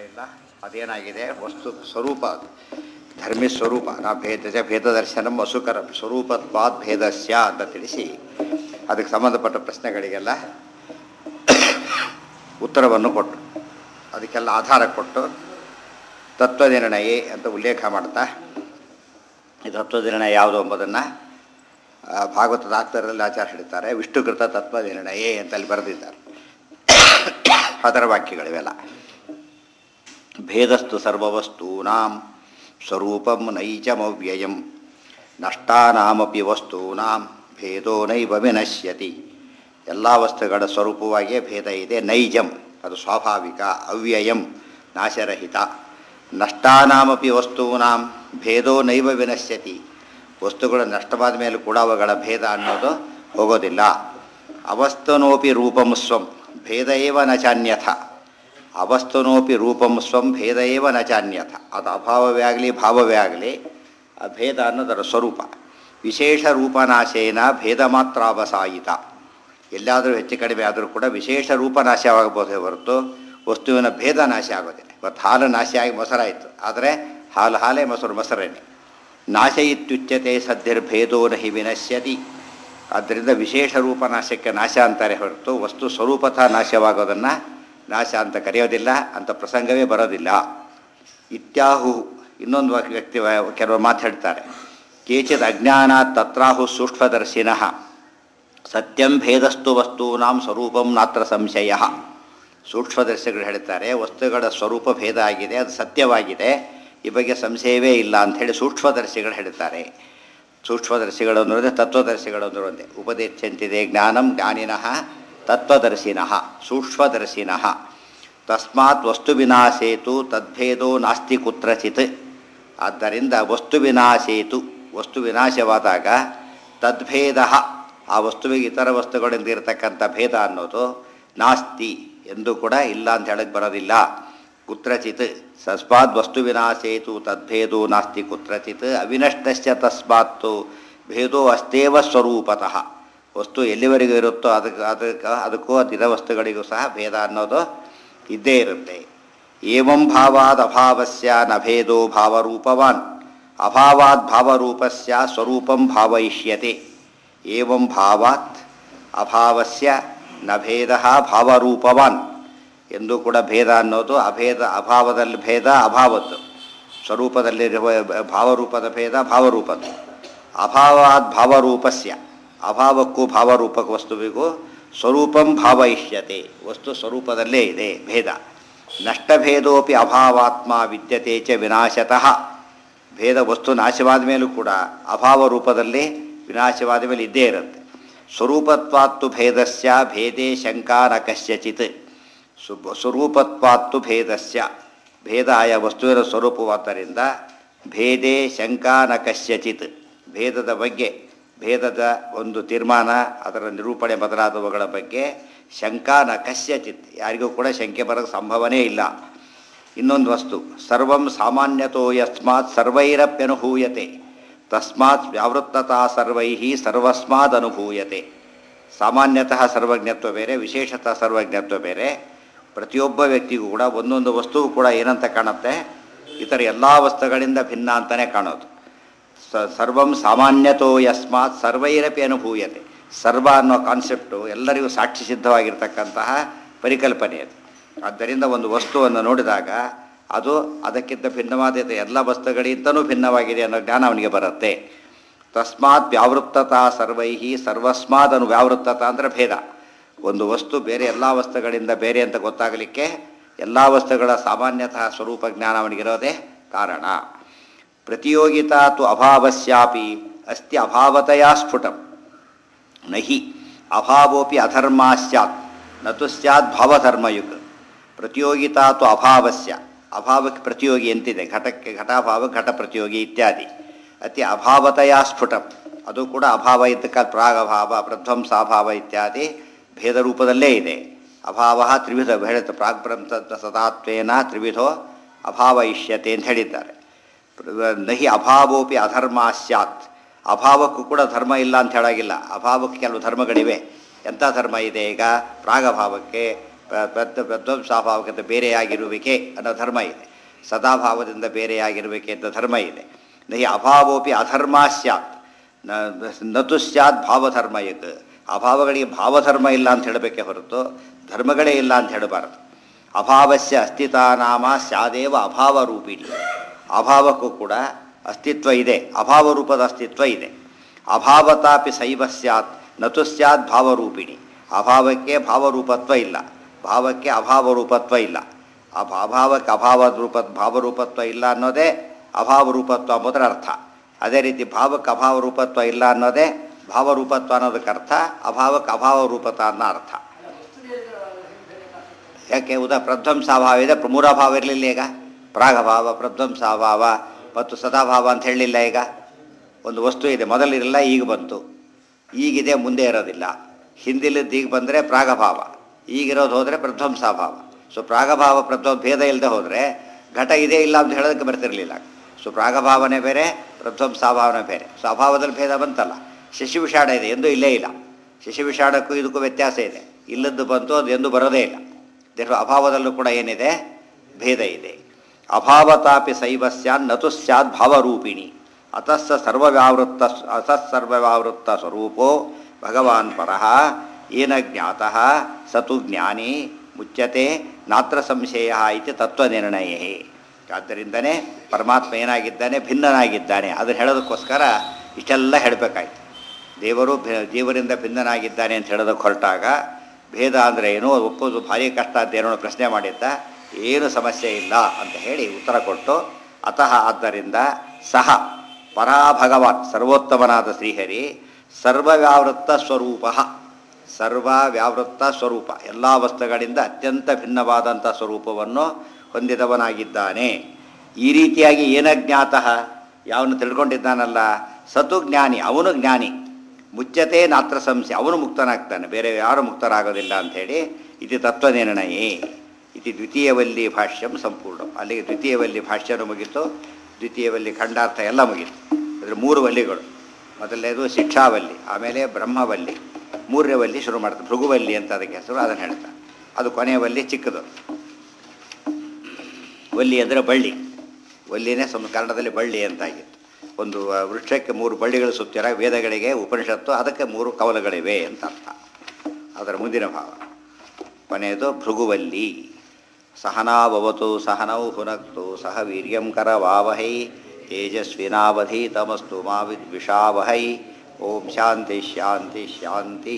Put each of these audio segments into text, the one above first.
ಇಲ್ಲ ಅದೇನಾಗಿದೆ ವಸ್ತು ಸ್ವರೂಪ ಅದು ಧರ್ಮಿ ಸ್ವರೂಪ ನಾ ಭೇದಜ ಭೇದ ದರ್ಶನಂ ಅಸುಕರಂ ಸ್ವರೂಪತ್ವಾದ್ ಭೇದಸ್ಯ ಅಂತ ತಿಳಿಸಿ ಅದಕ್ಕೆ ಸಂಬಂಧಪಟ್ಟ ಪ್ರಶ್ನೆಗಳಿಗೆಲ್ಲ ಉತ್ತರವನ್ನು ಕೊಟ್ಟು ಅದಕ್ಕೆಲ್ಲ ಆಧಾರ ಕೊಟ್ಟು ತತ್ವನಿರ್ಣಯ ಅಂತ ಉಲ್ಲೇಖ ಮಾಡ್ತಾ ಈ ತತ್ವನಿರ್ಣಯ ಯಾವುದು ಎಂಬುದನ್ನು ಭಾಗವತದ ಆಕ್ತರಲ್ಲಿ ಆಚಾರ ಹಿಡಿತಾರೆ ವಿಷ್ಣುಕೃತ ತತ್ವನಿರ್ಣಯ ಅಂತ ಅಲ್ಲಿ ಬರೆದಿದ್ದಾರೆ ಅದರ ವಾಕ್ಯಗಳಿವೆಲ್ಲ ಭೇದಸ್ತು ಸರ್ವವಸ್ತೂನಾಂ ಸ್ವರೂಪಂ ನೈಜಮವ್ಯಯಂ ನಷ್ಟಾನಾಮಪಿ ವಸ್ತೂನಾಂ ಭೇದೋ ನೈವ ವಿನಶ್ಯತಿ ಎಲ್ಲ ವಸ್ತುಗಳ ಸ್ವರೂಪವಾಗಿಯೇ ಭೇದ ಇದೆ ನೈಜಂ ಅದು ಸ್ವಾಭಾವಿಕ ಅವ್ಯಯಂ ನಾಶರಹಿತ ನಷ್ಟಾನಾಮಪಿ ವಸ್ತೂನಾಂ ಭೇದೋ ನೈವ ವಿನಶ್ಯತಿ ವಸ್ತುಗಳು ನಷ್ಟವಾದ ಮೇಲೂ ಕೂಡ ಅವುಗಳ ಭೇದ ಅನ್ನೋದು ಹೋಗೋದಿಲ್ಲ ಅವಸ್ತನೋಪಿ ರೂಪಂ ಸ್ವಂ ಭೇದ ಏವ ನ ಚಾನ್ಯಥ ಅವಸ್ತನೋಪಿ ರೂಪಂ ಸ್ವಂ ಭೇದ ಏವ ನ ಚಾನ್ಯಥ ಅದು ಅಭಾವವೇ ಆಗಲಿ ಭಾವವೇ ಆಗಲಿ ಆ ಭೇದ ಅನ್ನೋದರ ಸ್ವರೂಪ ವಿಶೇಷ ರೂಪನಾಶೇನ ಭೇದ ಮಾತ್ರ ಅವಸಾಯಿತ ಎಲ್ಲಾದರೂ ಹೆಚ್ಚು ಕಡಿಮೆ ಆದರೂ ಕೂಡ ವಿಶೇಷ ರೂಪ ನಾಶವಾಗಬಹುದೇ ಹೊರತು ವಸ್ತುವಿನ ಭೇದ ನಾಶ ಆಗೋದಿಲ್ಲ ಇವತ್ತು ಹಾಲು ನಾಶ ಆಗಿ ಮೊಸರಾಯಿತು ಆದರೆ ಹಾಲು ಹಾಲೇ ಮೊಸರು ಮೊಸರೇನೆ ನಾಶ ಇತ್ಯುಚ್ಯತೆ ಸದ್ದಿರ್ಭೇದೋ ನಹಿ ವಿನಶ್ಯತಿ ಆದ್ದರಿಂದ ವಿಶೇಷ ರೂಪ ನಾಶಕ್ಕೆ ನಾಶ ಅಂತಾರೆ ಹೊರತು ವಸ್ತು ಸ್ವರೂಪತಃ ನಾಶವಾಗೋದನ್ನು ನಾಶ ಅಂತ ಕರೆಯೋದಿಲ್ಲ ಅಂತ ಪ್ರಸಂಗವೇ ಬರೋದಿಲ್ಲ ಇತ್ಯಾಹು ಇನ್ನೊಂದು ವ್ಯಕ್ತಿ ಕೆಲವರು ಮಾತಾಡ್ತಾರೆ ಕೇಚಿದ ಅಜ್ಞಾನ ತತ್ರಾಹು ಸೂಕ್ಷ್ಮದರ್ಶಿನಃ ಸತ್ಯಂ ಭೇದಸ್ತು ವಸ್ತೂನಾಂ ಸ್ವರೂಪಂ ನಾತ್ರ ಸಂಶಯ ಸೂಕ್ಷ್ಮದರ್ಶಿಗಳು ಹೇಳ್ತಾರೆ ವಸ್ತುಗಳ ಸ್ವರೂಪ ಭೇದ ಆಗಿದೆ ಅದು ಸತ್ಯವಾಗಿದೆ ಈ ಬಗ್ಗೆ ಸಂಶಯವೇ ಇಲ್ಲ ಅಂಥೇಳಿ ಸೂಕ್ಷ್ಮದರ್ಶಿಗಳು ಹೇಳ್ತಾರೆ ಸೂಕ್ಷ್ಮದರ್ಶಿಗಳು ಅಂದ್ರೆ ತತ್ವದರ್ಶಿಗಳು ಅಂದ್ರೆ ಒಂದೇ ಉಪದೇಶಂತಿದೆ ಜ್ಞಾನಂ ಜ್ಞಾನಿನಃ ತತ್ವದರ್ಶಿನಃ ಸೂಕ್ಷ್ಮದರ್ಶಿನಃ ತಸ್ಮಾತ್ ವಸ್ತು ವಿನಾಶೇತು ತದ್ಭೇದೋ ನಾಸ್ತಿ ಕುತ್ರಚಿತ್ ಆದ್ದರಿಂದ ವಸ್ತು ವಿನಾಶೇತು ವಸ್ತು ವಿನಾಶವಾದಾಗ ತದ್ಭೇದ ಆ ವಸ್ತುವಿಗೆ ಇತರ ವಸ್ತುಗಳಿಂದ ಇರತಕ್ಕಂಥ ಭೇದ ಅನ್ನೋದು ನಾಸ್ತಿ ಎಂದು ಕೂಡ ಇಲ್ಲ ಅಂತ ಹೇಳಕ್ಕೆ ಬರೋದಿಲ್ಲ ಕುತ್ರಚಿತ್ ತಸ್ಮಾತ್ ವಸ್ತು ವಿನಾಶೇತು ತದ್ಭೇದೋ ನಾಸ್ತಿ ಕುತ್ರಚಿತ್ ಅವಿನಷ್ಟಶ್ಚ ತಸ್ಮಾತ್ತು ಭೇದೋ ಅಸ್ತೇವ ಸ್ವರೂಪತಃ ವಸ್ತು ಎಲ್ಲಿವರೆಗೂ ಇರುತ್ತೋ ಅದಕ್ಕೆ ಅದಕ್ಕೆ ಅದಕ್ಕೂ ಅದಿರ ವಸ್ತುಗಳಿಗೂ ಸಹ ಭೇದ ಅನ್ನೋದು ಇದ್ದೇ ಇರುತ್ತೆ ಏವಂ ಭಾವಾದ್ ಅಭಾವಸ್ಯ ನ ಭೇದೋ ಭಾವರೂಪವಾನ್ ಅಭಾವಾದ್ ಭಾವರೂಪಸ್ಯ ಸ್ವರೂಪಂ ಭಾವಯಿಷ್ಯತೆ ಏವಂ ಭಾವಾತ್ ಅಭಾವಸ್ಯ ನ ಭೇದ ಭಾವರೂಪವಾನ್ ಎಂದು ಕೂಡ ಭೇದ ಅನ್ನೋದು ಅಭೇದ ಅಭಾವದಲ್ಲಿ ಭೇದ ಅಭಾವದ್ದು ಸ್ವರೂಪದಲ್ಲಿರುವ ಭಾವರೂಪದ ಭೇದ ಭಾವರೂಪದ್ದು ಅಭಾವಾದ್ ಭಾವರೂಪಸ್ಯ ಅಭಾವಕ್ಕೂ ಭಾವರೂಪಕ ವಸ್ತುವಿಗೂ ಸ್ವರೂಪಂ ಭಾವಯಿಷ್ಯತೆ ವಸ್ತು ಸ್ವರೂಪದಲ್ಲೇ ಇದೆ ಭೇದ ನಷ್ಟಭೇದೋಪಿ ಅಭಾವಾತ್ಮ ವಿದ್ಯತೆ ಚ ವಿನಾಶತಃ ಭೇದ ವಸ್ತು ನಾಶವಾದ ಮೇಲೂ ಕೂಡ ಅಭಾವ ರೂಪದಲ್ಲಿ ವಿನಾಶವಾದ ಮೇಲೆ ಇದ್ದೇ ಇರುತ್ತೆ ಸ್ವರೂಪತ್ವಾತ್ತು ಭೇದಸ್ಯ ಭೇದೇ ಶಂಕಾ ನ ಕಸ್ಯಚಿತ್ ಸು ಸ್ವರೂಪತ್ವಾತ್ತು ಭೇದಸ್ಯ ಭೇದ ಆಯಾ ವಸ್ತುವಿನ ಸ್ವರೂಪವಾದ್ದರಿಂದ ಭೇದೇ ಶಂಕಾ ನ ಕಸ್ಯಚಿತ್ ಭೇದದ ಬಗ್ಗೆ ಭೇದದ ಒಂದು ತೀರ್ಮಾನ ಅದರ ನಿರೂಪಣೆ ಮೊದಲಾದವುಗಳ ಬಗ್ಗೆ ಶಂಕಾ ನ ಕಸ್ಯಚಿತ್ ಯಾರಿಗೂ ಕೂಡ ಶಂಕೆ ಬರೋಕ್ಕೆ ಸಂಭವನೇ ಇಲ್ಲ ಇನ್ನೊಂದು ವಸ್ತು ಸರ್ವಂ ಸಾಮಾನ್ಯತೋ ಯಸ್ಮಾತ್ ಸರ್ವೈರಪ್ಯನುಭೂಯತೆ ತಸ್ಮಾತ್ ವ್ಯಾವೃತ್ತತಾ ಸರ್ವೈ ಸರ್ವಸ್ಮಾದ್ ಅನುಭೂಯತೆ ಸಾಮಾನ್ಯತಃ ಸರ್ವಜ್ಞತ್ವ ಬೇರೆ ವಿಶೇಷತಃ ಸರ್ವಜ್ಞತ್ವ ಬೇರೆ ಪ್ರತಿಯೊಬ್ಬ ವ್ಯಕ್ತಿಗೂ ಕೂಡ ಒಂದೊಂದು ವಸ್ತುವು ಕೂಡ ಏನಂತ ಕಾಣುತ್ತೆ ಇತರ ಎಲ್ಲ ವಸ್ತುಗಳಿಂದ ಭಿನ್ನ ಅಂತಲೇ ಕಾಣೋದು ಸ ಸರ್ವಂ ಸಾಮಾನ್ಯತೋ ಯಸ್ಮಾತ್ ಸರ್ವೈರಪಿ ಅನುಭೂಯತೆ ಸರ್ವ ಅನ್ನೋ ಕಾನ್ಸೆಪ್ಟು ಎಲ್ಲರಿಗೂ ಸಾಕ್ಷಿ ಸಿದ್ಧವಾಗಿರ್ತಕ್ಕಂತಹ ಪರಿಕಲ್ಪನೆ ಅದು ಆದ್ದರಿಂದ ಒಂದು ವಸ್ತುವನ್ನು ನೋಡಿದಾಗ ಅದು ಅದಕ್ಕಿಂತ ಭಿನ್ನವಾದ ಎಲ್ಲ ವಸ್ತುಗಳಿಂತಲೂ ಭಿನ್ನವಾಗಿದೆ ಅನ್ನೋ ಜ್ಞಾನ ಅವನಿಗೆ ಬರುತ್ತೆ ತಸ್ಮಾತ್ ವ್ಯಾವೃತ್ತತಾ ಸರ್ವೈ ಸರ್ವಸ್ಮಾತ್ ಅನು ವ್ಯಾವೃತ್ತತ ಅಂದರೆ ಭೇದ ಒಂದು ವಸ್ತು ಬೇರೆ ಎಲ್ಲ ವಸ್ತುಗಳಿಂದ ಬೇರೆ ಅಂತ ಗೊತ್ತಾಗಲಿಕ್ಕೆ ಎಲ್ಲ ವಸ್ತುಗಳ ಸಾಮಾನ್ಯತಃ ಸ್ವರೂಪ ಜ್ಞಾನ ಅವನಿಗಿರೋದೇ ಕಾರಣ ಪ್ರತಿಯೋಗಿತಾ ತು ಅಭಾವಸ್ಯಾಪಿ ಅಸ್ತಿ ಅಭಾವತೆಯ ಸ್ಫುಟಂ ನಹಿ ಅಭಾವೋಪಿ ಅಧರ್ಮ ಸ್ಯಾತ್ ನತು ಸ್ಯಾತ್ ಭಾವಧರ್ಮಯುಗ್ ಪ್ರತಿಯೋಗಿತಾ ತು ಅಭಾವಸ್ಯ ಅಭಾವಕ್ಕೆ ಪ್ರತಿಯೋಗಿ ಎಂತಿದೆ ಘಟಕ್ಕೆ ಘಟಾಭಾವ ಘಟ ಪ್ರತಿಯೋಗಿ ಇತ್ಯಾದಿ ಅತಿ ಅಭಾವತೆಯ ಸ್ಫುಟಂ ಅದು ಕೂಡ ಅಭಾವ ಇದ್ದಕ್ಕ ಪ್ರಾಗಭಾವ ಪ್ರಧ್ವಂಸಾಭಾವ ಇತ್ಯಾದಿ ಭೇದ ರೂಪದಲ್ಲೇ ಇದೆ ಅಭಾವ ತ್ರಿವಿಧ ಹೇಳುತ್ತೆ ಪ್ರಾಗ್ಬ್ರಂಥ ಸದಾತ್ವೇನ ತ್ರಿವಿಧೋ ಅಭಾವ ಇಷ್ಯತೆ ಅಂತ ಹೇಳಿದ್ದಾರೆ ನಹಿ ಅಭಾವೋಪಿ ಅಧರ್ಮ ಸ್ಯಾತ್ ಅಭಾವಕ್ಕೂ ಕೂಡ ಧರ್ಮ ಇಲ್ಲ ಅಂತ ಹೇಳಾಗಿಲ್ಲ ಅಭಾವಕ್ಕೆ ಕೆಲವು ಧರ್ಮಗಳಿವೆ ಎಂಥ ಧರ್ಮ ಇದೆ ಈಗ ಪ್ರಾಗಭಾವಕ್ಕೆ ಪ್ರಧ್ವಂಸಾಭಾವಕ್ಕಿಂತ ಬೇರೆಯಾಗಿರುವಿಕೆ ಅನ್ನೋ ಧರ್ಮ ಇದೆ ಸದಾಭಾವದಿಂದ ಬೇರೆಯಾಗಿರುವಿಕೆ ಅಂತ ಧರ್ಮ ಇದೆ ನಹಿ ಅಭಾವೋಪಿ ಅಧರ್ಮ ಸ್ಯಾತ್ ನತು ಸ್ಯಾತ್ ಭಾವಧರ್ಮಯಕ್ ಅಭಾವಗಳಿಗೆ ಭಾವಧರ್ಮ ಇಲ್ಲ ಅಂತ ಹೇಳಬೇಕೆ ಹೊರತು ಧರ್ಮಗಳೇ ಇಲ್ಲ ಅಂತ ಹೇಳಬಾರದು ಅಭಾವಸ್ಯ ಅಸ್ತಿತಾನಾಮ ಸ್ಯಾದೇವ ಅಭಾವ ರೂಪಿಣಿ ಅಭಾವಕ್ಕೂ ಕೂಡ ಅಸ್ತಿತ್ವ ಇದೆ ಅಭಾವ ರೂಪದ ಅಸ್ತಿತ್ವ ಇದೆ ಅಭಾವತಾಪಿ ಶೈವ ಸ್ಯಾತ್ ನತು ಸ್ಯಾತ್ ಭಾವರೂಪಿಣಿ ಅಭಾವಕ್ಕೆ ಭಾವರೂಪತ್ವ ಇಲ್ಲ ಭಾವಕ್ಕೆ ಅಭಾವ ರೂಪತ್ವ ಇಲ್ಲ ಅಭ ಅಭಾವಕ್ಕೆ ಅಭಾವ ರೂಪ ಭಾವರೂಪತ್ವ ಇಲ್ಲ ಅನ್ನೋದೇ ಅಭಾವ ರೂಪತ್ವ ಎಂಬುದರ ಅರ್ಥ ಅದೇ ರೀತಿ ಭಾವಕ್ಕೆ ಅಭಾವ ರೂಪತ್ವ ಇಲ್ಲ ಅನ್ನೋದೇ ಭಾವರೂಪತ್ವ ಅನ್ನೋದಕ್ಕೆ ಅರ್ಥ ಅಭಾವಕ್ಕೆ ಅಭಾವ ರೂಪತ ಅನ್ನೋ ಅರ್ಥ ಯಾಕೆ ಉದಾ ಪ್ರಧ್ವಂಸಾಭಾವ ಇದೆ ಮೂರಭಾವ ಇರಲಿಲ್ಲ ಈಗ ಪ್ರಾಗಭಾವ ಪ್ರಧ್ವಂಸಾಭಾವ ಮತ್ತು ಸದಾಭಾವ ಅಂತ ಹೇಳಲಿಲ್ಲ ಈಗ ಒಂದು ವಸ್ತು ಇದೆ ಮೊದಲಿರಲಿಲ್ಲ ಈಗ ಬಂತು ಈಗಿದೆ ಮುಂದೆ ಇರೋದಿಲ್ಲ ಹಿಂದಿಲಿದ್ದು ಈಗ ಬಂದರೆ ಪ್ರಾಗಭಾವ ಈಗಿರೋದು ಹೋದರೆ ಪ್ರಧ್ವಂಸಾಭಾವ ಸೊ ಪ್ರಾಗಭಾವ ಪ್ರಧ್ವ ಭೇದ ಇಲ್ಲದೆ ಹೋದರೆ ಘಟ ಇದೆ ಇಲ್ಲ ಅಂತ ಹೇಳೋದಕ್ಕೆ ಬರ್ತಿರಲಿಲ್ಲ ಸೊ ಪ್ರಾಗಭಾವನೆ ಬೇರೆ ಪ್ರಧ್ವಂಸಾಭಾವನೆ ಬೇರೆ ಸೊ ಅಭಾವದಲ್ಲಿ ಭೇದ ಬಂತಲ್ಲ ಶಶಿವಿಷಾಡ ಇದೆ ಎಂದು ಇಲ್ಲೇ ಇಲ್ಲ ಶಶಿವಿಷಾಡಕ್ಕೂ ಇದಕ್ಕೂ ವ್ಯತ್ಯಾಸ ಇದೆ ಇಲ್ಲದ್ದು ಬಂತು ಅದು ಎಂದು ಬರೋದೇ ಇಲ್ಲ ದೇಹ ಅಭಾವದಲ್ಲೂ ಕೂಡ ಏನಿದೆ ಭೇದ ಇದೆ ಅಭಾವತಾಪಿ ಶೈವ ಸ್ಯಾನ್ ನತು ಸ್ಯಾದ್ ಭಾವರೂಪಿಣಿ ಅತಸ್ಸ ಸರ್ವವ್ಯಾವೃತ್ತ ಅತಃ ಸರ್ವವ್ಯಾವೃತ್ತ ಸ್ವರೂಪೋ ಭಗವಾನ್ ಪರಃ ಏನ ಜ್ಞಾತಃ ಸತು ಜ್ಞಾನಿ ಮುಚ್ಯತೆ ನಾತ್ರ ಸಂಶಯ ಇತಿ ತತ್ವನಿರ್ಣಯೇ ಆದ್ದರಿಂದನೇ ಪರಮಾತ್ಮ ಏನಾಗಿದ್ದಾನೆ ಭಿನ್ನನಾಗಿದ್ದಾನೆ ಅದನ್ನು ಹೇಳೋದಕ್ಕೋಸ್ಕರ ಇಷ್ಟೆಲ್ಲ ಹೇಳಬೇಕಾಯ್ತು ದೇವರು ಭೇ- ಜೀವರಿಂದ ಭಿನ್ನನಾಗಿದ್ದಾನೆ ಅಂತ ಹೇಳೋದಕ್ಕೆ ಹೊರಟಾಗ ಭೇದ ಅಂದರೆ ಏನು ಅದು ಒಪ್ಪೋದು ಭಾರಿ ಕಷ್ಟ ಅಂತ ಏನೋ ಪ್ರಶ್ನೆ ಮಾಡಿದ್ದ ಏನು ಸಮಸ್ಯೆ ಇಲ್ಲ ಅಂತ ಹೇಳಿ ಉತ್ತರ ಕೊಟ್ಟು ಅತಃ ಆದ್ದರಿಂದ ಸಹ ಪರಾ ಭಗವಾನ್ ಸರ್ವೋತ್ತಮನಾದ ಶ್ರೀಹರಿ ಸರ್ವವ್ಯಾವೃತ್ತ ಸ್ವರೂಪ ಸರ್ವ ವ್ಯಾವೃತ್ತ ಸ್ವರೂಪ ಎಲ್ಲ ವಸ್ತುಗಳಿಂದ ಅತ್ಯಂತ ಭಿನ್ನವಾದಂಥ ಸ್ವರೂಪವನ್ನು ಹೊಂದಿದವನಾಗಿದ್ದಾನೆ ಈ ರೀತಿಯಾಗಿ ಏನ ಜ್ಞಾತಃ ಯಾವನು ತಿಳ್ಕೊಂಡಿದ್ದಾನಲ್ಲ ಸತು ಜ್ಞಾನಿ ಅವನು ಜ್ಞಾನಿ ಮುಚ್ಚತೆ ನಾತ್ರ ಸಂಶಯ ಅವನು ಮುಕ್ತನಾಗ್ತಾನೆ ಬೇರೆ ಯಾರು ಮುಕ್ತರಾಗೋದಿಲ್ಲ ಅಂಥೇಳಿ ಇದು ತತ್ವನಿರ್ಣಯೇ ಇದು ದ್ವಿತೀಯವಲ್ಲಿ ಭಾಷ್ಯಂ ಸಂಪೂರ್ಣ ಅಲ್ಲಿಗೆ ದ್ವಿತೀಯವಲ್ಲಿ ಭಾಷ್ಯನೂ ಮುಗೀತು ದ್ವಿತೀಯವಲ್ಲಿ ಖಂಡಾರ್ಥ ಎಲ್ಲ ಮುಗೀತು ಅದ್ರ ಮೂರು ವಲ್ಲಿಗಳು ಮೊದಲನೇದು ಶಿಕ್ಷಾವಲ್ಲಿ ಆಮೇಲೆ ಬ್ರಹ್ಮವಲ್ಲಿ ಮೂರನೇ ವಲ್ಲಿ ಶುರು ಮಾಡ್ತಾರೆ ಭೃಗುವಲ್ಲಿ ಅಂತ ಅದಕ್ಕೆ ಹೆಸರು ಅದನ್ನು ಹೇಳ್ತಾರೆ ಅದು ಕೊನೆಯ ವಲ್ಲಿ ಚಿಕ್ಕದು ವಲ್ಲಿ ಅಂದರೆ ಬಳ್ಳಿ ವಲ್ಲಿನೇ ಸಂ ಕನ್ನಡದಲ್ಲಿ ಬಳ್ಳಿ ಅಂತಾಗಿತ್ತು ಒಂದು ಆ, ವೃಕ್ಷಕ್ಕೆ ಮೂರು ಬಳ್ಳಿಗಳು ಸುತ್ತಿರ ವೇದಗಳಿಗೆ ಉಪನಿಷತ್ತು ಅದಕ್ಕೆ ಮೂರು ಕವಲಗಳಿವೆ ಅಂತ ಅರ್ಥ ಅದರ ಮುಂದಿನ ಭಾವ ಕೊನೆಯದು ಭೃಗುವಲ್ಲಿ ಸಹನಾವವತು ಸಹನೌ ಹುನಕ್ತು ಸಹ ವೀರ್ಯಂ ಕರವಾವಹೈ ತೇಜಸ್ವಿನಾವಧೀತಮಸ್ತು ಮಾ ವಿದ್ವಿಷಾವಹೈ ಓಂ ಶಾಂತಿ ಶಾಂತಿ ಶಾಂತಿ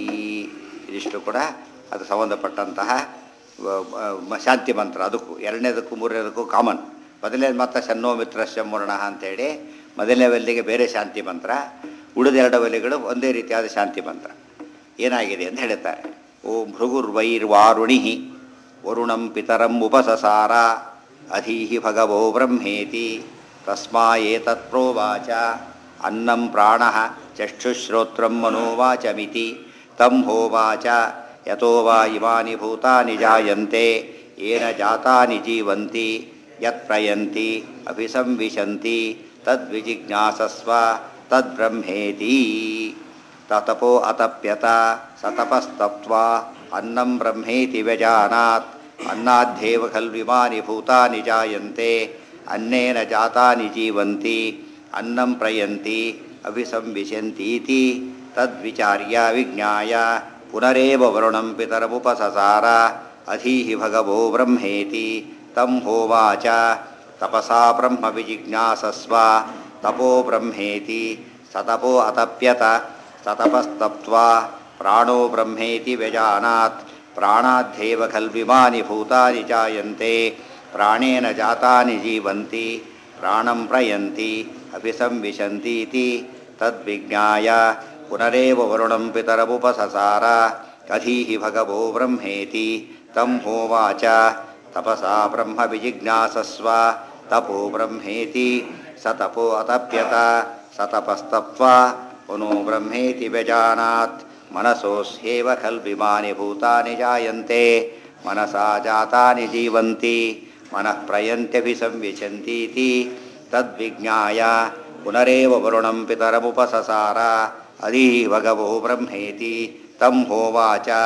ಇದಿಷ್ಟು ಕೂಡ ಅದು ಸಂಬಂಧಪಟ್ಟಂತಹ ವ- ವ- ಶಾಂತಿ ಮಂತ್ರ ಅದಕ್ಕೂ ಎರಡನೇದಕ್ಕೂ ಮೂರನೇದಕ್ಕೂ ಕಾಮನ್ ಮೊದಲನೇದು ಮಾತ್ರ ಶನ್ನೋ ಮಿತ್ರಶ್ಯ ಮುರ್ಣ ಅಂತೇಳಿ ಮೊದಲನೇ ವಲ್ಲಿಗೆ ಬೇರೆ ಶಾಂತಿ ಮಂತ್ರ ಉಳಿದೆರಡು ವಲಿಗಳು ಒಂದೇ ರೀತಿಯಾದ ಶಾಂತಿ ಮಂತ್ರ ಏನಾಗಿದೆ ಅಂತ ಹೇಳುತ್ತಾರೆ ಓಂ ಭೃಗುರ್ವೈರ್ವಾರುಣಿ ವರುಣಂ ಪಿತರಂ ಉಪಸಸಾರ ಅಧೀಹಿ ಭಗವೋ ಬ್ರಹ್ಮೇತಿ ತಸ್ಮಾಯೇತತ್ ಪ್ರೋವಾಚ ಅನ್ನಂ ಪ್ರಾಣ ಚಕ್ಷುಶ್ರೋತ್ರಂ ಮನೋವಾಚಮಿತಿ ತಂ ಹೋವಾಚ ಯಥೋ ವಾ ಇಮಾನಿ ಭೂತಾನಿ ಜಾಯಂತೆ ಏನ ಜಾತಾನಿ ಜೀವಂತಿ ಯತ್ ಪ್ರಯಂತಿ ಅಭಿಸಂವಿಶಂತಿ ತದ್ವಿಜಿಜ್ಞಾಸಸ್ವ ತದ್ಬ್ರಹ್ಮೇತಿ ತತಪೋ ಅತಪ್ಯತ ಸತಪಸ್ತಪ್ತ್ವಾ ಅನ್ನಂ ಬ್ರಹ್ಮೇತಿ ವ್ಯಜಾನಾತ್ ಅನ್ನಾಧ್ಯೇವ ಖಲ್ವಿಮಾನಿ ಭೂತಾನಿ ಜಾಯಂತೆ ಅನ್ನೇನ ಜಾತಾನಿ ಜೀವಂತಿ ಅನ್ನಂ ಪ್ರಯಂತಿ ಅಭಿಸಂವಿಶಂತೀತಿ ತದ್ವಿಚಾರ್ಯ ವಿಜ್ಞಾಯ ಪುನರೇವ ವರುಣಂ ಪಿತರಮುಪಸಸಾರ ಅಧೀಹಿ ಭಗವೋ ಬ್ರಹ್ಮೇತಿ ತಂ ಹೋವಾಚ ತಪಸಾ ಬ್ರಹ್ಮ ವಿಜಿಜ್ಞಾಸಸ್ವ ತಪೋ ಬ್ರಹ್ಮೇತಿ ಸತಪೋ ಅತಪ್ಯತ ಸತಪಸ್ತಪ್ತ್ವಾ ಪ್ರಾಣೋ ಬ್ರಹ್ಮೇತಿ ವ್ಯಜಾನಾತ್ ಪ್ರಾಣಾಧ್ಯೇವ ಖಲ್ವಿಮಾನಿ ಭೂತಾನಿ ಜಾಯಂತೆ ಪ್ರಾಣೇನ ಜಾತಾನಿ ಜೀವಂತಿ ಪ್ರಾಣಂ ಪ್ರಯಂತಿ ಅಭಿಸಂವಿಶಂತೀತಿ ತದ್ವಿಜ್ಞಾಯ ಪುನರೇವ ವರುಣಂ ಪಿತರಮುಪಸಸಾರ ಅಧೀಹಿ ಭಗವೋ ಬ್ರಹ್ಮೇತಿ ತಂ ಹೋವಾಚ ತಪಸಾ ಬ್ರಹ್ಮ ವಿಜಿಜ್ಞಾಸಸ್ವ ತಪೋ ಬ್ರಹ್ಮೇತಿ ಸ ತಪೋ ಅತಪ್ಯತ ಸ ತಪಸ್ತಪ್ತ್ವಾ ಪುನೋ ಬ್ರಹ್ಮೇತಿ ವ್ಯಜಾನಾತ್ ಮನಸೋಸ್ಯೇವ ಖಲ್ವಿಮಾನಿ ಭೂತಾನಿ ಜಾಯಂತೆ ಮನಸಾ ಜಾತಾನಿ ಜೀವಂತಿ ಮನಃ ಪ್ರಯಂತ್ಯಭಿಸಂವಿಶಂತೀತಿ ತದ್ವಿಜ್ಞಾಯ ಪುನರೇವ ವರುಣಂ ಪಿತರಮುಪಸಸಾರ ಅಧೀ ಭಗವೋ ಬ್ರಹ್ಮೇತಿ ತಂ ಹೋವಾಚ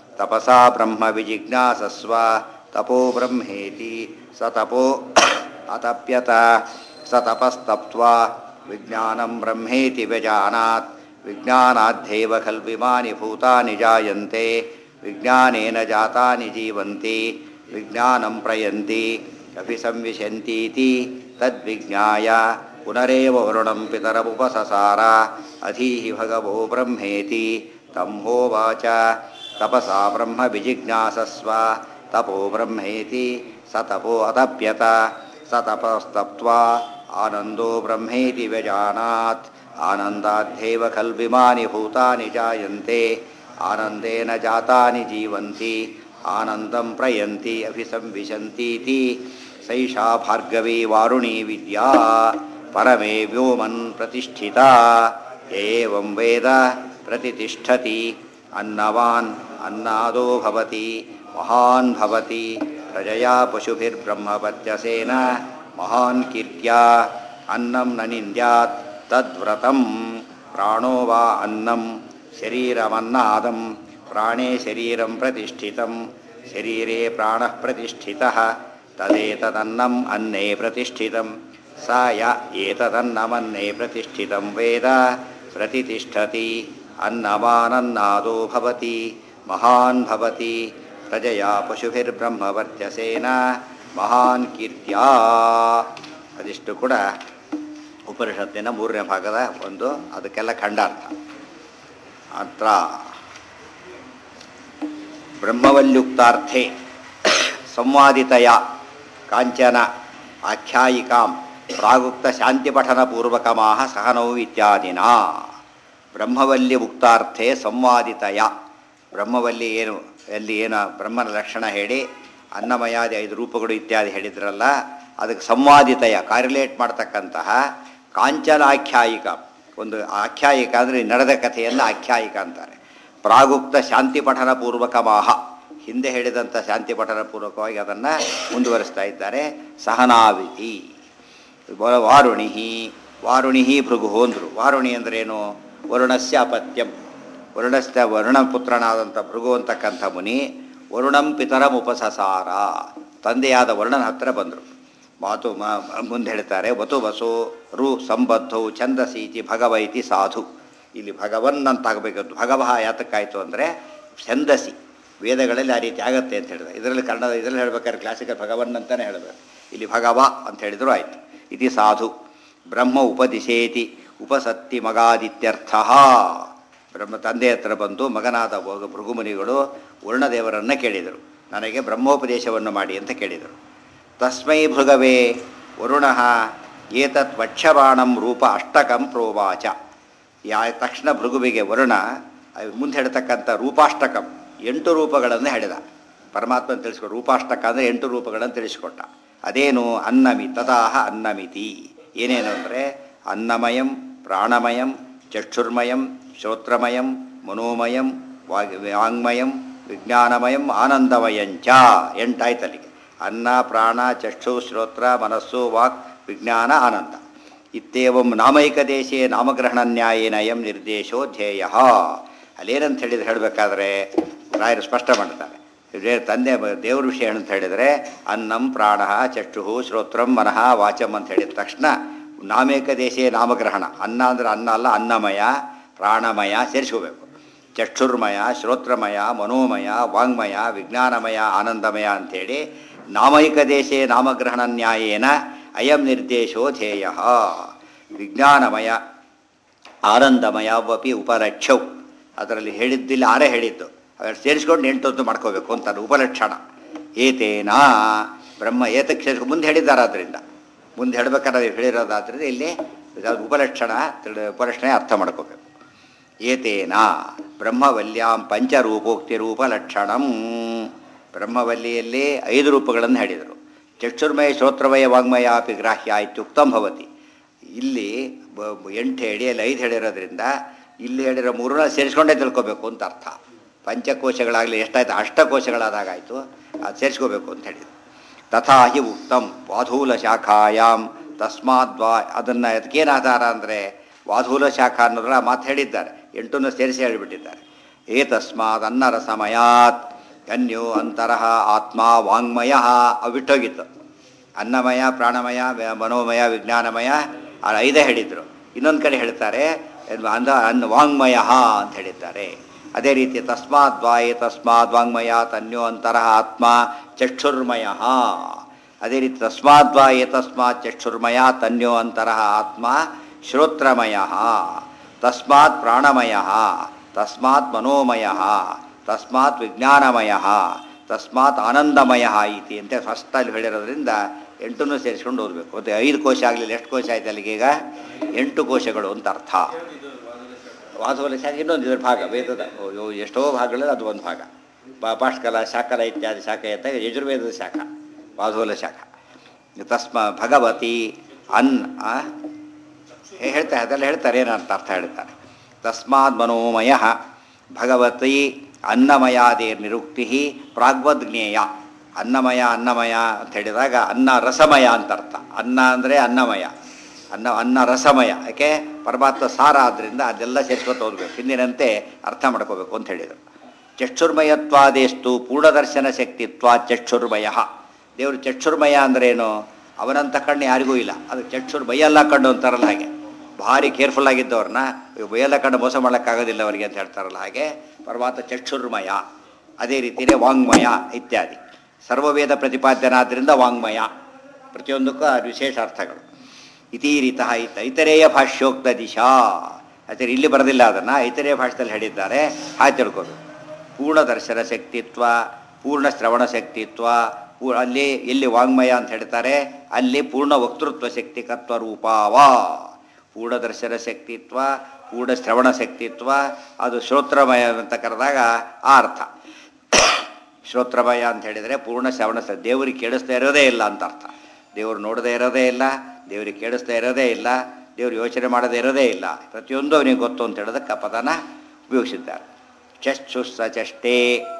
ತಪಸಾ ಬ್ರಹ್ಮ ವಿಜಿಜ್ಞಾಸಸ್ವ ತಪೋ ಬ್ರಹ್ಮೇತಿ ಸ ತಪೋ ಅತಪ್ಯತ ಸ ತಪಸ್ತಪ್ತ್ವಾ ವಿಜ್ಞಾನಂ ಬ್ರಹ್ಮೇತಿ ವ್ಯಜಾನಾತ್ ವಿಜ್ಞಾನಾಧ್ಯೈವ ಖಲ್ವಿಮಾನಿ ಭೂತಾನಿ ಜಾಯಂತೆ ವಿಜ್ಞಾನೇನ ಜಾತಾನಿ ಜೀವಂತಿ ವಿಜ್ಞಾನಂ ಪ್ರಯಂತಿ ಅಭಿಸಂವಿಶಂತೀತಿ ತದ್ವಿಜ್ಞಾಯ ಪುನರೇವ ವರುಣಂ ಪಿತರಮುಪಸಸಾರ ಅಧೀಹಿ ಭಗವೋ ಬ್ರಹ್ಮೇತಿ ತಂ ಹೋವಾಚ ತಪಸಾ ಬ್ರಹ್ಮ ವಿಜಿಜ್ಞಾಸಸ್ವ ತಪೋ ಬ್ರಹ್ಮೇತಿ ಸ ತಪೋ ಅತಪ್ಯತ ಸ ತಪಸ್ತಪ್ತ್ವಾ ಆನಂದೋ ಬ್ರಹ್ಮೇತಿ ವ್ಯಜಾನಾತ್ ಆನಂದಾಧ್ಯೈವ ಖಲ್ವಿಮಾನಿ ಭೂತಾನಿ ಜಾಯಂತೆ ಆನಂದೇನ ಜಾತಾನಿ ಜೀವಂತಿ ಆನಂದಂ ಪ್ರಯಂತಿ ಅಭಿಸಂವಿಶಂತೀತಿ ಸೈಷಾ ಭಾರ್ಗವಿ ವಾರುಣೀ ವಿದ್ಯಾ ಪರಮೇ ವ್ಯೋಮನ್ ಪ್ರತಿಷ್ಠಿತಾ ಏವಂ ವೇದ ಪ್ರತಿಷ್ಠತಿ ಅನ್ನವಾನ್ ಅನ್ನಾದೋ ಭವತಿ ಮಹಾನ್ ಭವತಿ ಪ್ರಜಯಾ ಪಶುಭಿರ್ಬ್ರಹ್ಮಪತ್ಯಸೇನ ಮಹಾನ್ ಕೀರ್ತ್ಯಾ ಅನ್ನಂ ನ ನಿಂದ್ಯಾತ್ ತದ್ವ್ರತಂ ಪ್ರಾಣೋ ವಾ ಅನ್ನಂ ಶರೀರಮನ್ನಾದಂ ಪ್ರಾಣೇ ಶರೀರಂ ಪ್ರತಿಷ್ಠಿತಂ ಶರೀರೇ ಪ್ರಾಣಃ ಪ್ರತಿಷ್ಠಿತಃ ತದೇತದನ್ನಂ ಅನ್ನೇ ಪ್ರತಿಷ್ಠಿತಂ ಸ ಯ ಏತದನ್ನಮನ್ನೇ ಪ್ರತಿಷ್ಠಿತಂ ವೇದ ಪ್ರತಿಷ್ಠತಿ ಅನ್ನವಾನನ್ನಾದೋ ಭವತಿ ಮಹಾನ್ ಭವತಿ ಪ್ರಜಯಾ ಪಶುಭಿರ್ಬ್ರಹ್ಮವರ್ಚಸೇನ ಮಹಾನ್ ಕೀರ್ತ್ಯಾ ಅದಿಷ್ಟು ಕೂಡ ಉಪನಿಷತ್ತಿನ ಮೂರನೇ ಭಾಗದ ಒಂದು ಅದಕ್ಕೆಲ್ಲ ಖಂಡಾರ್ಥ ಅತ್ರ ಬ್ರಹ್ಮವಲ್ಯುಕ್ತಾರ್ಥೆ ಸಂವಾದಿತಯ ಕಾಂಚನ ಆಖ್ಯಾಯಿಕಾಂ ಪ್ರಾಗುಕ್ತ ಶಾಂತಿಪಠನಪೂರ್ವಕಮಾಹ ಸಹನೌ ಇತ್ಯಾದಿನ ಬ್ರಹ್ಮವಲ್ಯ ಮುಕ್ತಾರ್ಥೆ ಸಂವಾದಿತಯ ಬ್ರಹ್ಮವಲ್ಲಿ ಏನು ಎಲ್ಲಿ ಏನು ಬ್ರಹ್ಮನ ಲಕ್ಷಣ ಹೇಳಿ ಅನ್ನಮಯಾದಿ ಐದು ರೂಪಗಳು ಇತ್ಯಾದಿ ಹೇಳಿದ್ರಲ್ಲ ಅದಕ್ಕೆ ಸಂವಾದಿತಯ ಕಾರ್ಯುಲೇಟ್ ಮಾಡ್ತಕ್ಕಂತಹ ಕಾಂಚನ ಆಖ್ಯಾಯಿಕ ಒಂದು ಆಖ್ಯಾಯಿಕ ಅಂದರೆ ನಡೆದ ಕಥೆಯನ್ನು ಆಖ್ಯಾಯಿಕ ಅಂತಾರೆ ಪ್ರಾಗುಕ್ತ ಶಾಂತಿ ಪಠನ ಪೂರ್ವಕ ಮಾಹ ಹಿಂದೆ ಹೇಳಿದಂಥ ಶಾಂತಿ ಪಠನ ಪೂರ್ವಕವಾಗಿ ಅದನ್ನು ಮುಂದುವರಿಸ್ತಾ ಇದ್ದಾರೆ ಸಹನಾವಿತಿ ವಾರುಣಿ ವಾರುಣಿ ಭೃಗು ಅಂದರು ವಾರುಣಿ ಅಂದ್ರೇನು ವರುಣಸ್ಯ ಅಪತ್ಯಂ ವರುಣಸ್ಯ ವರುಣ ಪುತ್ರನಾದಂಥ ಭೃಗು ಅಂತಕ್ಕಂಥ ಮುನಿ ವರುಣಂ ಪಿತರಂ ಉಪಸಸಾರ ತಂದೆಯಾದ ವರುಣನ ಹತ್ರ ಬಂದರು ಮಾತು ಮ- ಮುಂದೆ ಹೇಳ್ತಾರೆ ವತು ವಸು ರು ಸಂಬದ್ಧವು ಛಂದಸೀತಿ ಭಗವೈತಿ ಸಾಧು ಇಲ್ಲಿ ಭಗವನ್ ಅಂತಾಗಬೇಕಂತ ಭಗವಹ ಯಾತಕ್ಕಾಯಿತು ಅಂದರೆ ಛಂದಸಿ ವೇದಗಳಲ್ಲಿ ಆ ರೀತಿ ಆಗತ್ತೆ ಅಂತ ಹೇಳಿದ್ರೆ ಇದರಲ್ಲಿ ಕನ್ನಡ ಇದರಲ್ಲಿ ಹೇಳ್ಬೇಕಾದ್ರೆ ಕ್ಲಾಸಿಕಲ್ ಭಗವನ್ ಅಂತಲೇ ಹೇಳಬೇಕು ಇಲ್ಲಿ ಭಗವ ಅಂತ ಹೇಳಿದ್ರು ಆಯಿತು ಇತಿ ಸಾಧು ಬ್ರಹ್ಮ ಉಪದಿಶೇತಿ ಉಪಸತ್ತಿ ಮಗಾದಿತ್ಯರ್ಥ ಬ್ರಹ್ಮ ತಂದೆ ಹತ್ರ ಬಂದು ಮಗನಾದ ಭೋಗ ಭೃಗುಮುನಿಗಳು ವರುಣದೇವರನ್ನು ಕೇಳಿದರು ನನಗೆ ಬ್ರಹ್ಮೋಪದೇಶವನ್ನು ಮಾಡಿ ಅಂತ ಕೇಳಿದರು ತಸ್ಮೈ ಭೃಗವೇ ವರುಣ ಏತತ್ ವಕ್ಷಬಾಣಂ ರೂಪ ಅಷ್ಟಕಂ ಪ್ರೋವಾಚ ಯಾ ತಕ್ಷಣ ಭೃಗುವಿಗೆ ವರುಣ ಅಹ್ ಮುಂದೆ ಹೇಳ್ತಕ್ಕಂಥ ರೂಪಾಷ್ಟಕಂ ಎಂಟು ರೂಪಗಳನ್ನು ಹೇಳಿದ ಪರಮಾತ್ಮ ತಿಳಿಸ್ಕೊಟ್ಟು ರೂಪಾಷ್ಟಕ ಅಂದರೆ ಎಂಟು ರೂಪಗಳನ್ನು ತಿಳಿಸ್ಕೊಟ್ಟ ಅದೇನು ಅನ್ನಮಿ ತದಾಹ ಅನ್ನಮಿತಿ ಏನೇನು ಅಂದರೆ ಅನ್ನಮಯಂ ಪ್ರಾಣಮಯಂ ಚಕ್ಷುರ್ಮಯಂ ಶ್ರೋತ್ರಮಯಂ ಮನೋಮಯಂ ವಾಗ್ ವಾಂಗ್ಮಯಂ ವಿಜ್ಞಾನಮಯಂ ಆನಂದಮಯಂಚ ಎಂಟಾಯ್ತಲ್ಲಿಗೆ ಅನ್ನ ಪ್ರಾಣ ಚಕ್ಷು ಶ್ರೋತ್ರ ಮನಸ್ಸು ವಾಕ್ ವಿಜ್ಞಾನ ಆನಂದ ಇತ್ಯೇವಂ ನಾಮೈಕದೇಶೇ ನಾಮಗ್ರಹಣ ನ್ಯಾಯೇನ ಎಂ ನಿರ್ದೇಶೋ ಧ್ಯೇಯ ಅಲ್ಲೇನಂತ ಹೇಳಿದ್ರೆ ಹೇಳಬೇಕಾದ್ರೆ ರಾಯರು ಸ್ಪಷ್ಟ ಮಾಡ್ತಾರೆ ಇದೇ ತಂದೆ ಬ- ದೇವ್ರ ವಿಷಯ ಏನಂತ ಹೇಳಿದರೆ ಅನ್ನಂ ಪ್ರಾಣ ಚಕ್ಷು ಶ್ರೋತ್ರಂ ಮನಃ ವಾಚಂ ಅಂತ ಹೇಳಿದ ತಕ್ಷಣ ನಾಮೇಕದೇಶೇ ನಾಮಗ್ರಹಣ ಅನ್ನ ಅಂದ್ರೆ ಅನ್ನ ಅಲ್ಲ ಅನ್ನಮಯ ಪ್ರಾಣಮಯ ಸೇರಿಸ್ಕೋಬೇಕು ಚಕ್ಷುರ್ಮಯ ಶ್ರೋತ್ರಮಯ ಮನೋಮಯ ವಾಂಗ್ಮಯ ವಿಜ್ಞಾನಮಯ ಆನಂದಮಯ ಅಂಥೇಳಿ ನಾಮೈಕ ದೇಶೇ ನಾಮಗ್ರಹಣ ನ್ಯಾಯೇನ ಅಯಂ ನಿರ್ದೇಶೋ ಧ್ಯೇಯ ವಿಜ್ಞಾನಮಯ ಆನಂದಮಯವಪಿ ಉಪಲಕ್ಷ್ಯೌ ಅದರಲ್ಲಿ ಹೇಳಿದ್ದಿಲ್ಲ ಆರೇ ಹೇಳಿದ್ದು ಅದ್ರ ಸೇರಿಸ್ಕೊಂಡು ಎಂಟೊಂದು ಮಾಡ್ಕೋಬೇಕು ಅಂತ ಉಪಲಕ್ಷಣ ಏತೇನಾ ಬ್ರಹ್ಮ ಏತಕ್ಕೆ ಸೇರಿಸ್ಕೊಂಡು ಮುಂದೆ ಹೇಳಿದ್ದಾರೆ ಅದರಿಂದ ಮುಂದೆ ಹೇಳ್ಬೇಕಾದ್ರೆ ಹೇಳಿರೋದಾದ್ರಿಂದ ಇಲ್ಲಿ ಅದು ಉಪಲಕ್ಷಣ ತಿಳಿ- ಉಪಲಕ್ಷಣೆ ಅರ್ಥ ಮಾಡ್ಕೋಬೇಕು ಏತೇನ ಬ್ರಹ್ಮವಲ್ಯಾಂ ಪಂಚರೂಪೋಕ್ತಿ ರೂಪಲಕ್ಷಣಂ ಬ್ರಹ್ಮವಲ್ಲಿಯಲ್ಲಿ ಐದು ರೂಪಗಳನ್ನು ಹೇಳಿದರು ಚಕ್ಷುರ್ಮಯ ಶ್ರೋತ್ರಮಯ ವಾಂಗ್ಮಯ ಅಪಿ ಗ್ರಾಹ್ಯ ಇತ್ಯುಕ್ತಂ ಭವತಿ ಇಲ್ಲಿ ಬ- ಬ- ಎಂಟು ಹೇಳಿ ಅಲ್ಲಿ ಐದು ಹೇಳಿರೋದ್ರಿಂದ ಇಲ್ಲಿ ಹೇಳಿರೋ ಮೂರನ್ನ ಸೇರಿಸ್ಕೊಂಡೇ ತಿಳ್ಕೊಬೇಕು ಅಂತ ಅರ್ಥ ಪಂಚಕೋಶಗಳಾಗಲಿ ಎಷ್ಟಾಯ್ತು ಅಷ್ಟಕೋಶಗಳಾದಾಗಾಯಿತು ಅದು ಸೇರಿಸ್ಕೋಬೇಕು ಅಂತ ಹೇಳಿದ್ರು ತಥಾ ಹಿ ಉಕ್ತಂ ವಾಧೂಲ ಶಾಖಾಯಾಮ್ ತಸ್ಮಾದ್ವಾ ಅದನ್ನು ಅದಕ್ಕೇನು ಆಧಾರ ಅಂದರೆ ವಾಧೂಲ ಶಾಖ ಅನ್ನೋದ್ರ ಮಾತು ಹೇಳಿದ್ದಾರೆ ಎಂಟನ್ನು ಸೇರಿಸಿ ಹೇಳಿಬಿಟ್ಟಿದ್ದಾರೆ ಏತಸ್ಮಾತ್ ಅನ್ನರಸಮಯಾತ್ ಅನ್ಯೋ ಅಂತರಃ ಆತ್ಮ ವಾಂಗ್ಮಯ ಅವು ಬಿಟ್ಟೋಗಿತ್ತು ಅನ್ನಮಯ ಪ್ರಾಣಮಯ ವ- ಮನೋಮಯ ವಿಜ್ಞಾನಮಯ ಆ ಐದೇ ಹೇಳಿದರು ಇನ್ನೊಂದು ಕಡೆ ಹೇಳ್ತಾರೆ ಏನು ಅಂದ ಅನ್ನ ವಾಂಗ್ಮಯ ಅಂತ ಹೇಳಿದ್ದಾರೆ ಅದೇ ರೀತಿ ತಸ್ಮಾತ್ ದ್ವಾಯೇ ತಸ್ಮಾತ್ ವಾಂಗ್ಮಯ ತನ್ಯೋ ಅಂತರಃ ಆತ್ಮ ಚಕ್ಷುರ್ಮಯ ಅದೇ ರೀತಿ ತಸ್ಮಾತ್ ದ್ವಾಯೇ ತಸ್ಮಾತ್ ಚಕ್ಷುರ್ಮಯ ತನ್ಯೋ ಅಂತರಃ ಆತ್ಮ ಶ್ರೋತ್ರಮಯ ತಸ್ಮಾತ್ ಪ್ರಾಣಮಯ ತಸ್ಮಾತ್ ಮನೋಮಯ ತಸ್ಮಾತ್ ವಿಜ್ಞಾನಮಯ ತಸ್ಮಾತ್ ಆನಂದಮಯ ಇತಿ ಅಂತ ಫಸ್ಟಲ್ಲಿ ಹೇಳಿರೋದ್ರಿಂದ ಎಂಟನ್ನು ಸೇರಿಸ್ಕೊಂಡು ಓದಬೇಕು ಮತ್ತು ಐದು ಕೋಶ ಆಗಲಿಲ್ಲ ಎಷ್ಟು ಕೋಶ ಆಯ್ತು ಅಲ್ಲಿಗೆ ಈಗ ಎಂಟು ಕೋಶಗಳು ಅಂತ ಅರ್ಥ ವಾಸವಲ ಶಾಖೆ ಇನ್ನೊಂದು ಇದ್ರ ಭಾಗ ವೇದದ ಓ- ಓ- ಎಷ್ಟೋ ಭಾಗಗಳಲ್ಲಿ ಅದು ಒಂದು ಭಾಗ ಪಾ- ಪಾಷ್ಕಲ ಶಾಕಲ ಇತ್ಯಾದಿ ಶಾಖೆ ಅಂತ ಯಜುರ್ವೇದದ ಶಾಖ ವಾಸವಲ ಶಾಖ ತಸ್ಮ ಭಗವತಿ ಅನ್ ಆ? ಹೇ- ಹೇಳ್ತಾರೆ ಅದೆಲ್ಲ ಹೇಳ್ತಾರೆ ಏನಂತ ಅರ್ಥ ಹೇಳ್ತಾರೆ ತಸ್ಮಾತ್ ಮನೋಮಯ ಭಗವತಿ ಅನ್ನಮಯಾದೇರ್ ನಿರುಕ್ತಿ ಪ್ರಾಗ್ವದ್ಜ್ಞೇಯ ಅನ್ನಮಯ ಅನ್ನಮಯ ಅಂತ ಹೇಳಿದಾಗ ಅನ್ನ ರಸಮಯ ಅಂತ ಅರ್ಥ ಅನ್ನ ಅಂದರೆ ಅನ್ನಮಯ ಅನ್ನ ಅನ್ನ ರಸಮಯ ಯಾಕೆ ಪರಮಾತ್ಮ ಸಾರ ಆದ್ದರಿಂದ ಅದೆಲ್ಲ ಸೇರಿಸ್ಕೊತ ಓದಬೇಕು ಹಿಂದಿನಂತೆ ಅರ್ಥ ಮಾಡ್ಕೋಬೇಕು ಅಂತ ಹೇಳಿದರು ಚಕ್ಷುರ್ಮಯತ್ವಾದೇಸ್ತು ಪೂರ್ಣದರ್ಶನ ಶಕ್ತಿತ್ವ ಚಕ್ಷುರ್ಮಯ ದೇವರು ಚಕ್ಷುರ್ಮಯ ಅಂದ್ರೇನು ಅವನಂತ ಕಣ್ಣು ಯಾರಿಗೂ ಇಲ್ಲ ಅದು ಚಕ್ಷುರ್ ಬೈಯಲ್ಲ ಕಣ್ಣು ಅಂತಾರಲ್ಲ ಹಾಗೆ ಭಾರಿ ಕೇರ್ಫುಲ್ ಆಗಿದ್ದವ್ರನ್ನ ಬೈಯಲ್ಲ ಕಣ್ಣು ಮೋಸ ಮಾಡೋಕ್ಕಾಗೋದಿಲ್ಲ ಅವರಿಗೆ ಅಂತ ಹೇಳ್ತಾರಲ್ಲ ಹಾಗೆ ಪರಮಾತ್ಮ ಚಕ್ಷುರ್ಮಯ ಅದೇ ರೀತಿಯೇ ವಾಂಗ್ಮಯ ಇತ್ಯಾದಿ ಸರ್ವವೇದ ಪ್ರತಿಪಾದ್ಯನಾದ್ದರಿಂದ ವಾಂಗ್ಮಯ ಪ್ರತಿಯೊಂದಕ್ಕೂ ಆ ವಿಶೇಷ ಅರ್ಥಗಳು ಇತಿ ರೀತ ಇತ ಇತರೇಯ ಭಾಷ್ಯೋಕ್ತ ದಿಶಾ ಆದರೆ ಇಲ್ಲಿ ಬರೋದಿಲ್ಲ ಅದನ್ನು ಇತರೇಯ ಭಾಷೆದಲ್ಲಿ ಹೇಳಿದ್ದಾರೆ ಹಾಗೆ ತಿಳ್ಕೋದು ಪೂರ್ಣ ದರ್ಶನ ಶಕ್ತಿತ್ವ ಪೂರ್ಣ ಶ್ರವಣ ಶಕ್ತಿತ್ವ ಪೂ ಅಲ್ಲಿ ಎಲ್ಲಿ ವಾಂಗ್ಮಯ ಅಂತ ಹೇಳ್ತಾರೆ ಅಲ್ಲಿ ಪೂರ್ಣ ವಕ್ತೃತ್ವ ಶಕ್ತಿಕತ್ವ ರೂಪಾವ ಪೂರ್ಣ ದರ್ಶನ ಶಕ್ತಿತ್ವ ಪೂರ್ಣ ಶ್ರವಣ ಶಕ್ತಿತ್ವ ಅದು ಶ್ರೋತ್ರಮಯ ಅಂತ ಕರೆದಾಗ ಆ ಅರ್ಥ ಶ್ರೋತ್ರಮಯ ಅಂತ ಹೇಳಿದರೆ ಪೂರ್ಣ ಶ್ರವಣ ಸ ದೇವರಿಗೆ ಕೇಳಿಸ್ತಾ ಇರೋದೇ ಇಲ್ಲ ಅಂತ ಅರ್ಥ ದೇವರು ನೋಡದೇ ಇರೋದೇ ಇಲ್ಲ ದೇವರಿಗೆ ಕೇಳಿಸ್ತಾ ಇರೋದೇ ಇಲ್ಲ ದೇವರು ಯೋಚನೆ ಮಾಡದೇ ಇರೋದೇ ಇಲ್ಲ ಪ್ರತಿಯೊಂದು ಅವನಿಗೆ ಗೊತ್ತು ಅಂತ ಹೇಳೋದಕ್ಕೆ ಆ ಪದನ ಉಪಯೋಗಿಸಿದ್ದಾರೆ ಚಕ್ಷುಸ್ಸ ಚಷ್ಟೇ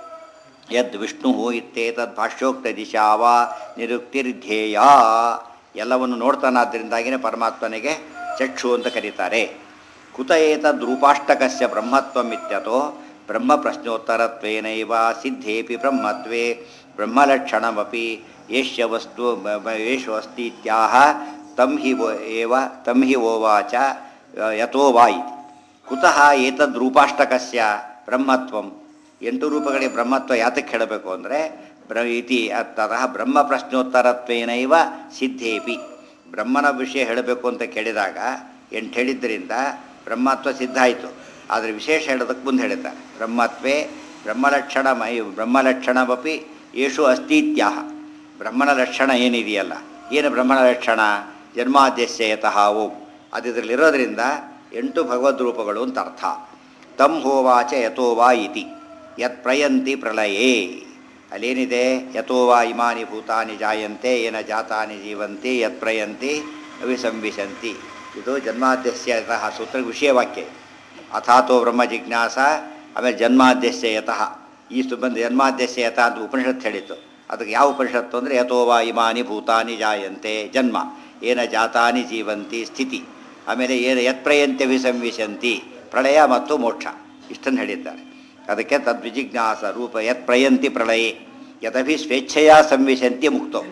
ಯದ್ ವಿಷ್ಣು ಇತ್ತೇತದ್ ಭಾಷ್ಯೋಕ್ತ ದಿಶಾವ ನಿರುಕ್ತಿರ್ಧ್ಯೇಯ ಎಲ್ಲವನ್ನು ನೋಡ್ತಾನಾದ್ದರಿಂದಾಗಿನೇ ಪರಮಾತ್ಮನಿಗೆ ಚಕ್ಷು ಅಂತ ಕರೀತಾರೆ ಕುತ ಏತದ್ ರೂಪಾಷ್ಟಕಸ್ಯ ಬ್ರಹ್ಮತ್ವಮಿತ್ಯತೋ ಬ್ರಹ್ಮ ಪ್ರಶ್ನೋತ್ತರತ್ವೇನೈವ ಸಿದ್ಧೇಪಿ ಬ್ರಹ್ಮತ್ವೇ ಬ್ರಹ್ಮಲಕ್ಷಣಮಪಿ ಏಷ್ಯ ವಸ್ತು ಬ- ಬ- ಏಷು ಅಸ್ತಿ ಇತ್ಯಾಹ ತಂ ಹಿ ವೋ ಏವ ತಂ ಹಿ ಓವಾಚ ಯಥೋ ವಾ ಇತಿ ಕುತಃ ಏತದ್ ರೂಪಾಷ್ಟಕಸ್ಯ ಬ್ರಹ್ಮತ್ವಂ ಎಂಟು ರೂಪಗಳಿಗೆ ಬ್ರಹ್ಮತ್ವ ಯಾತಕ್ಕೆ ಹೇಳಬೇಕು ಅಂದರೆ ಬ್ರ ಇತಿ ತತಃ ಬ್ರಹ್ಮ ಪ್ರಶ್ನೋತ್ತರತ್ವೇನೈವ ಸಿದ್ಧೇಪಿ ಬ್ರಹ್ಮನ ವಿಷಯ ಹೇಳಬೇಕು ಅಂತ ಕೇಳಿದಾಗ ಎಂಟು ಹೇಳಿದ್ದರಿಂದ ಬ್ರಹ್ಮತ್ವ ಸಿದ್ಧ ಆಯಿತು ಆದರೆ ವಿಶೇಷ ಹೇಳೋದಕ್ಕೆ ಮುಂದೆ ಹೇಳ್ತಾರೆ ಬ್ರಹ್ಮತ್ವೇ ಬ್ರಹ್ಮಲಕ್ಷಣ ಮೈ ಬ್ರಹ್ಮಲಕ್ಷಣಮಪಿ ಯೇಷು ಅಸ್ತಿತ್ಯಾಹ ಬ್ರಹ್ಮನ ಲಕ್ಷಣ ಏನಿದೆಯಲ್ಲ ಏನು ಬ್ರಹ್ಮನ ಲಕ್ಷಣ ಜನ್ಮಾದ್ಯಸ್ಯ ಯತಃ ಓಂ ಅದು ಇದರಲ್ಲಿರೋದ್ರಿಂದ ಎಂಟು ಭಗವದ್ ರೂಪಗಳು ಅಂತ ಅರ್ಥ ತಂ ಹೋವಾಚ ಯಥೋ ವಾ ಇತಿ ಯತ್ ಪ್ರಯಂತಿ ಪ್ರಳಯೇ ಅಲ್ಲೇನಿದೆ ಯಥೋ ವಾ ಇಮಾನಿ ಭೂತಾನಿ ಜಾಯಂತೆ ಏನ ಜಾತಾನಿ ಜೀವಂತಿ ಯತ್ ಪ್ರಯಂತಿ ಅವಿಸಂವಿಶಂತಿ ಇದು ಜನ್ಮಾದ್ಯಸ್ಯ ಯತಃ ಸೂತ್ರ ವಿಷಯವಾಕ್ಯ ಅಥಾತೋ ಬ್ರಹ್ಮ ಜಿಜ್ಞಾಸ ಆಮೇಲೆ ಜನ್ಮಾದ್ಯಸ್ಯ ಯತಃ ಈ ಸುಬಂಧ ಜನ್ಮಾದ್ಯಸ್ಯ ಯತಃ ಅಂತ ಉಪನಿಷತ್ತು ಹೇಳಿತು ಅದಕ್ಕೆ ಯಾವ ಉಪನಿಷತ್ತು ಅಂದರೆ ಯಥೋ ವಾ ಇಮಾನಿ ಭೂತಾನಿ ಜಾಯಂತೆ ಜನ್ಮ ಏನ ಜಾತಾನಿ ಜೀವಂತಿ ಸ್ಥಿತಿ ಆಮೇಲೆ ಏನು ಯತ್ಪ್ರಯಂತ್ಯ ವಿಸಂವಿಶಂತಿ ಪ್ರಳಯ ಮತ್ತು ಮೋಕ್ಷ ಇಷ್ಟನ್ನು ಹೇಳಿದ್ದಾರೆ ಅದಕ್ಕೆ ತದ್ವಿಜಿಜ್ಞಾಸ ರೂಪ ಯತ್ ಪ್ರಯಂತಿ ಪ್ರಳಯೇ ಯದಭಿ ಸ್ವೇಚ್ಛೆಯ ಸಂವಿಶಂತಿ ಮುಕ್ತೋ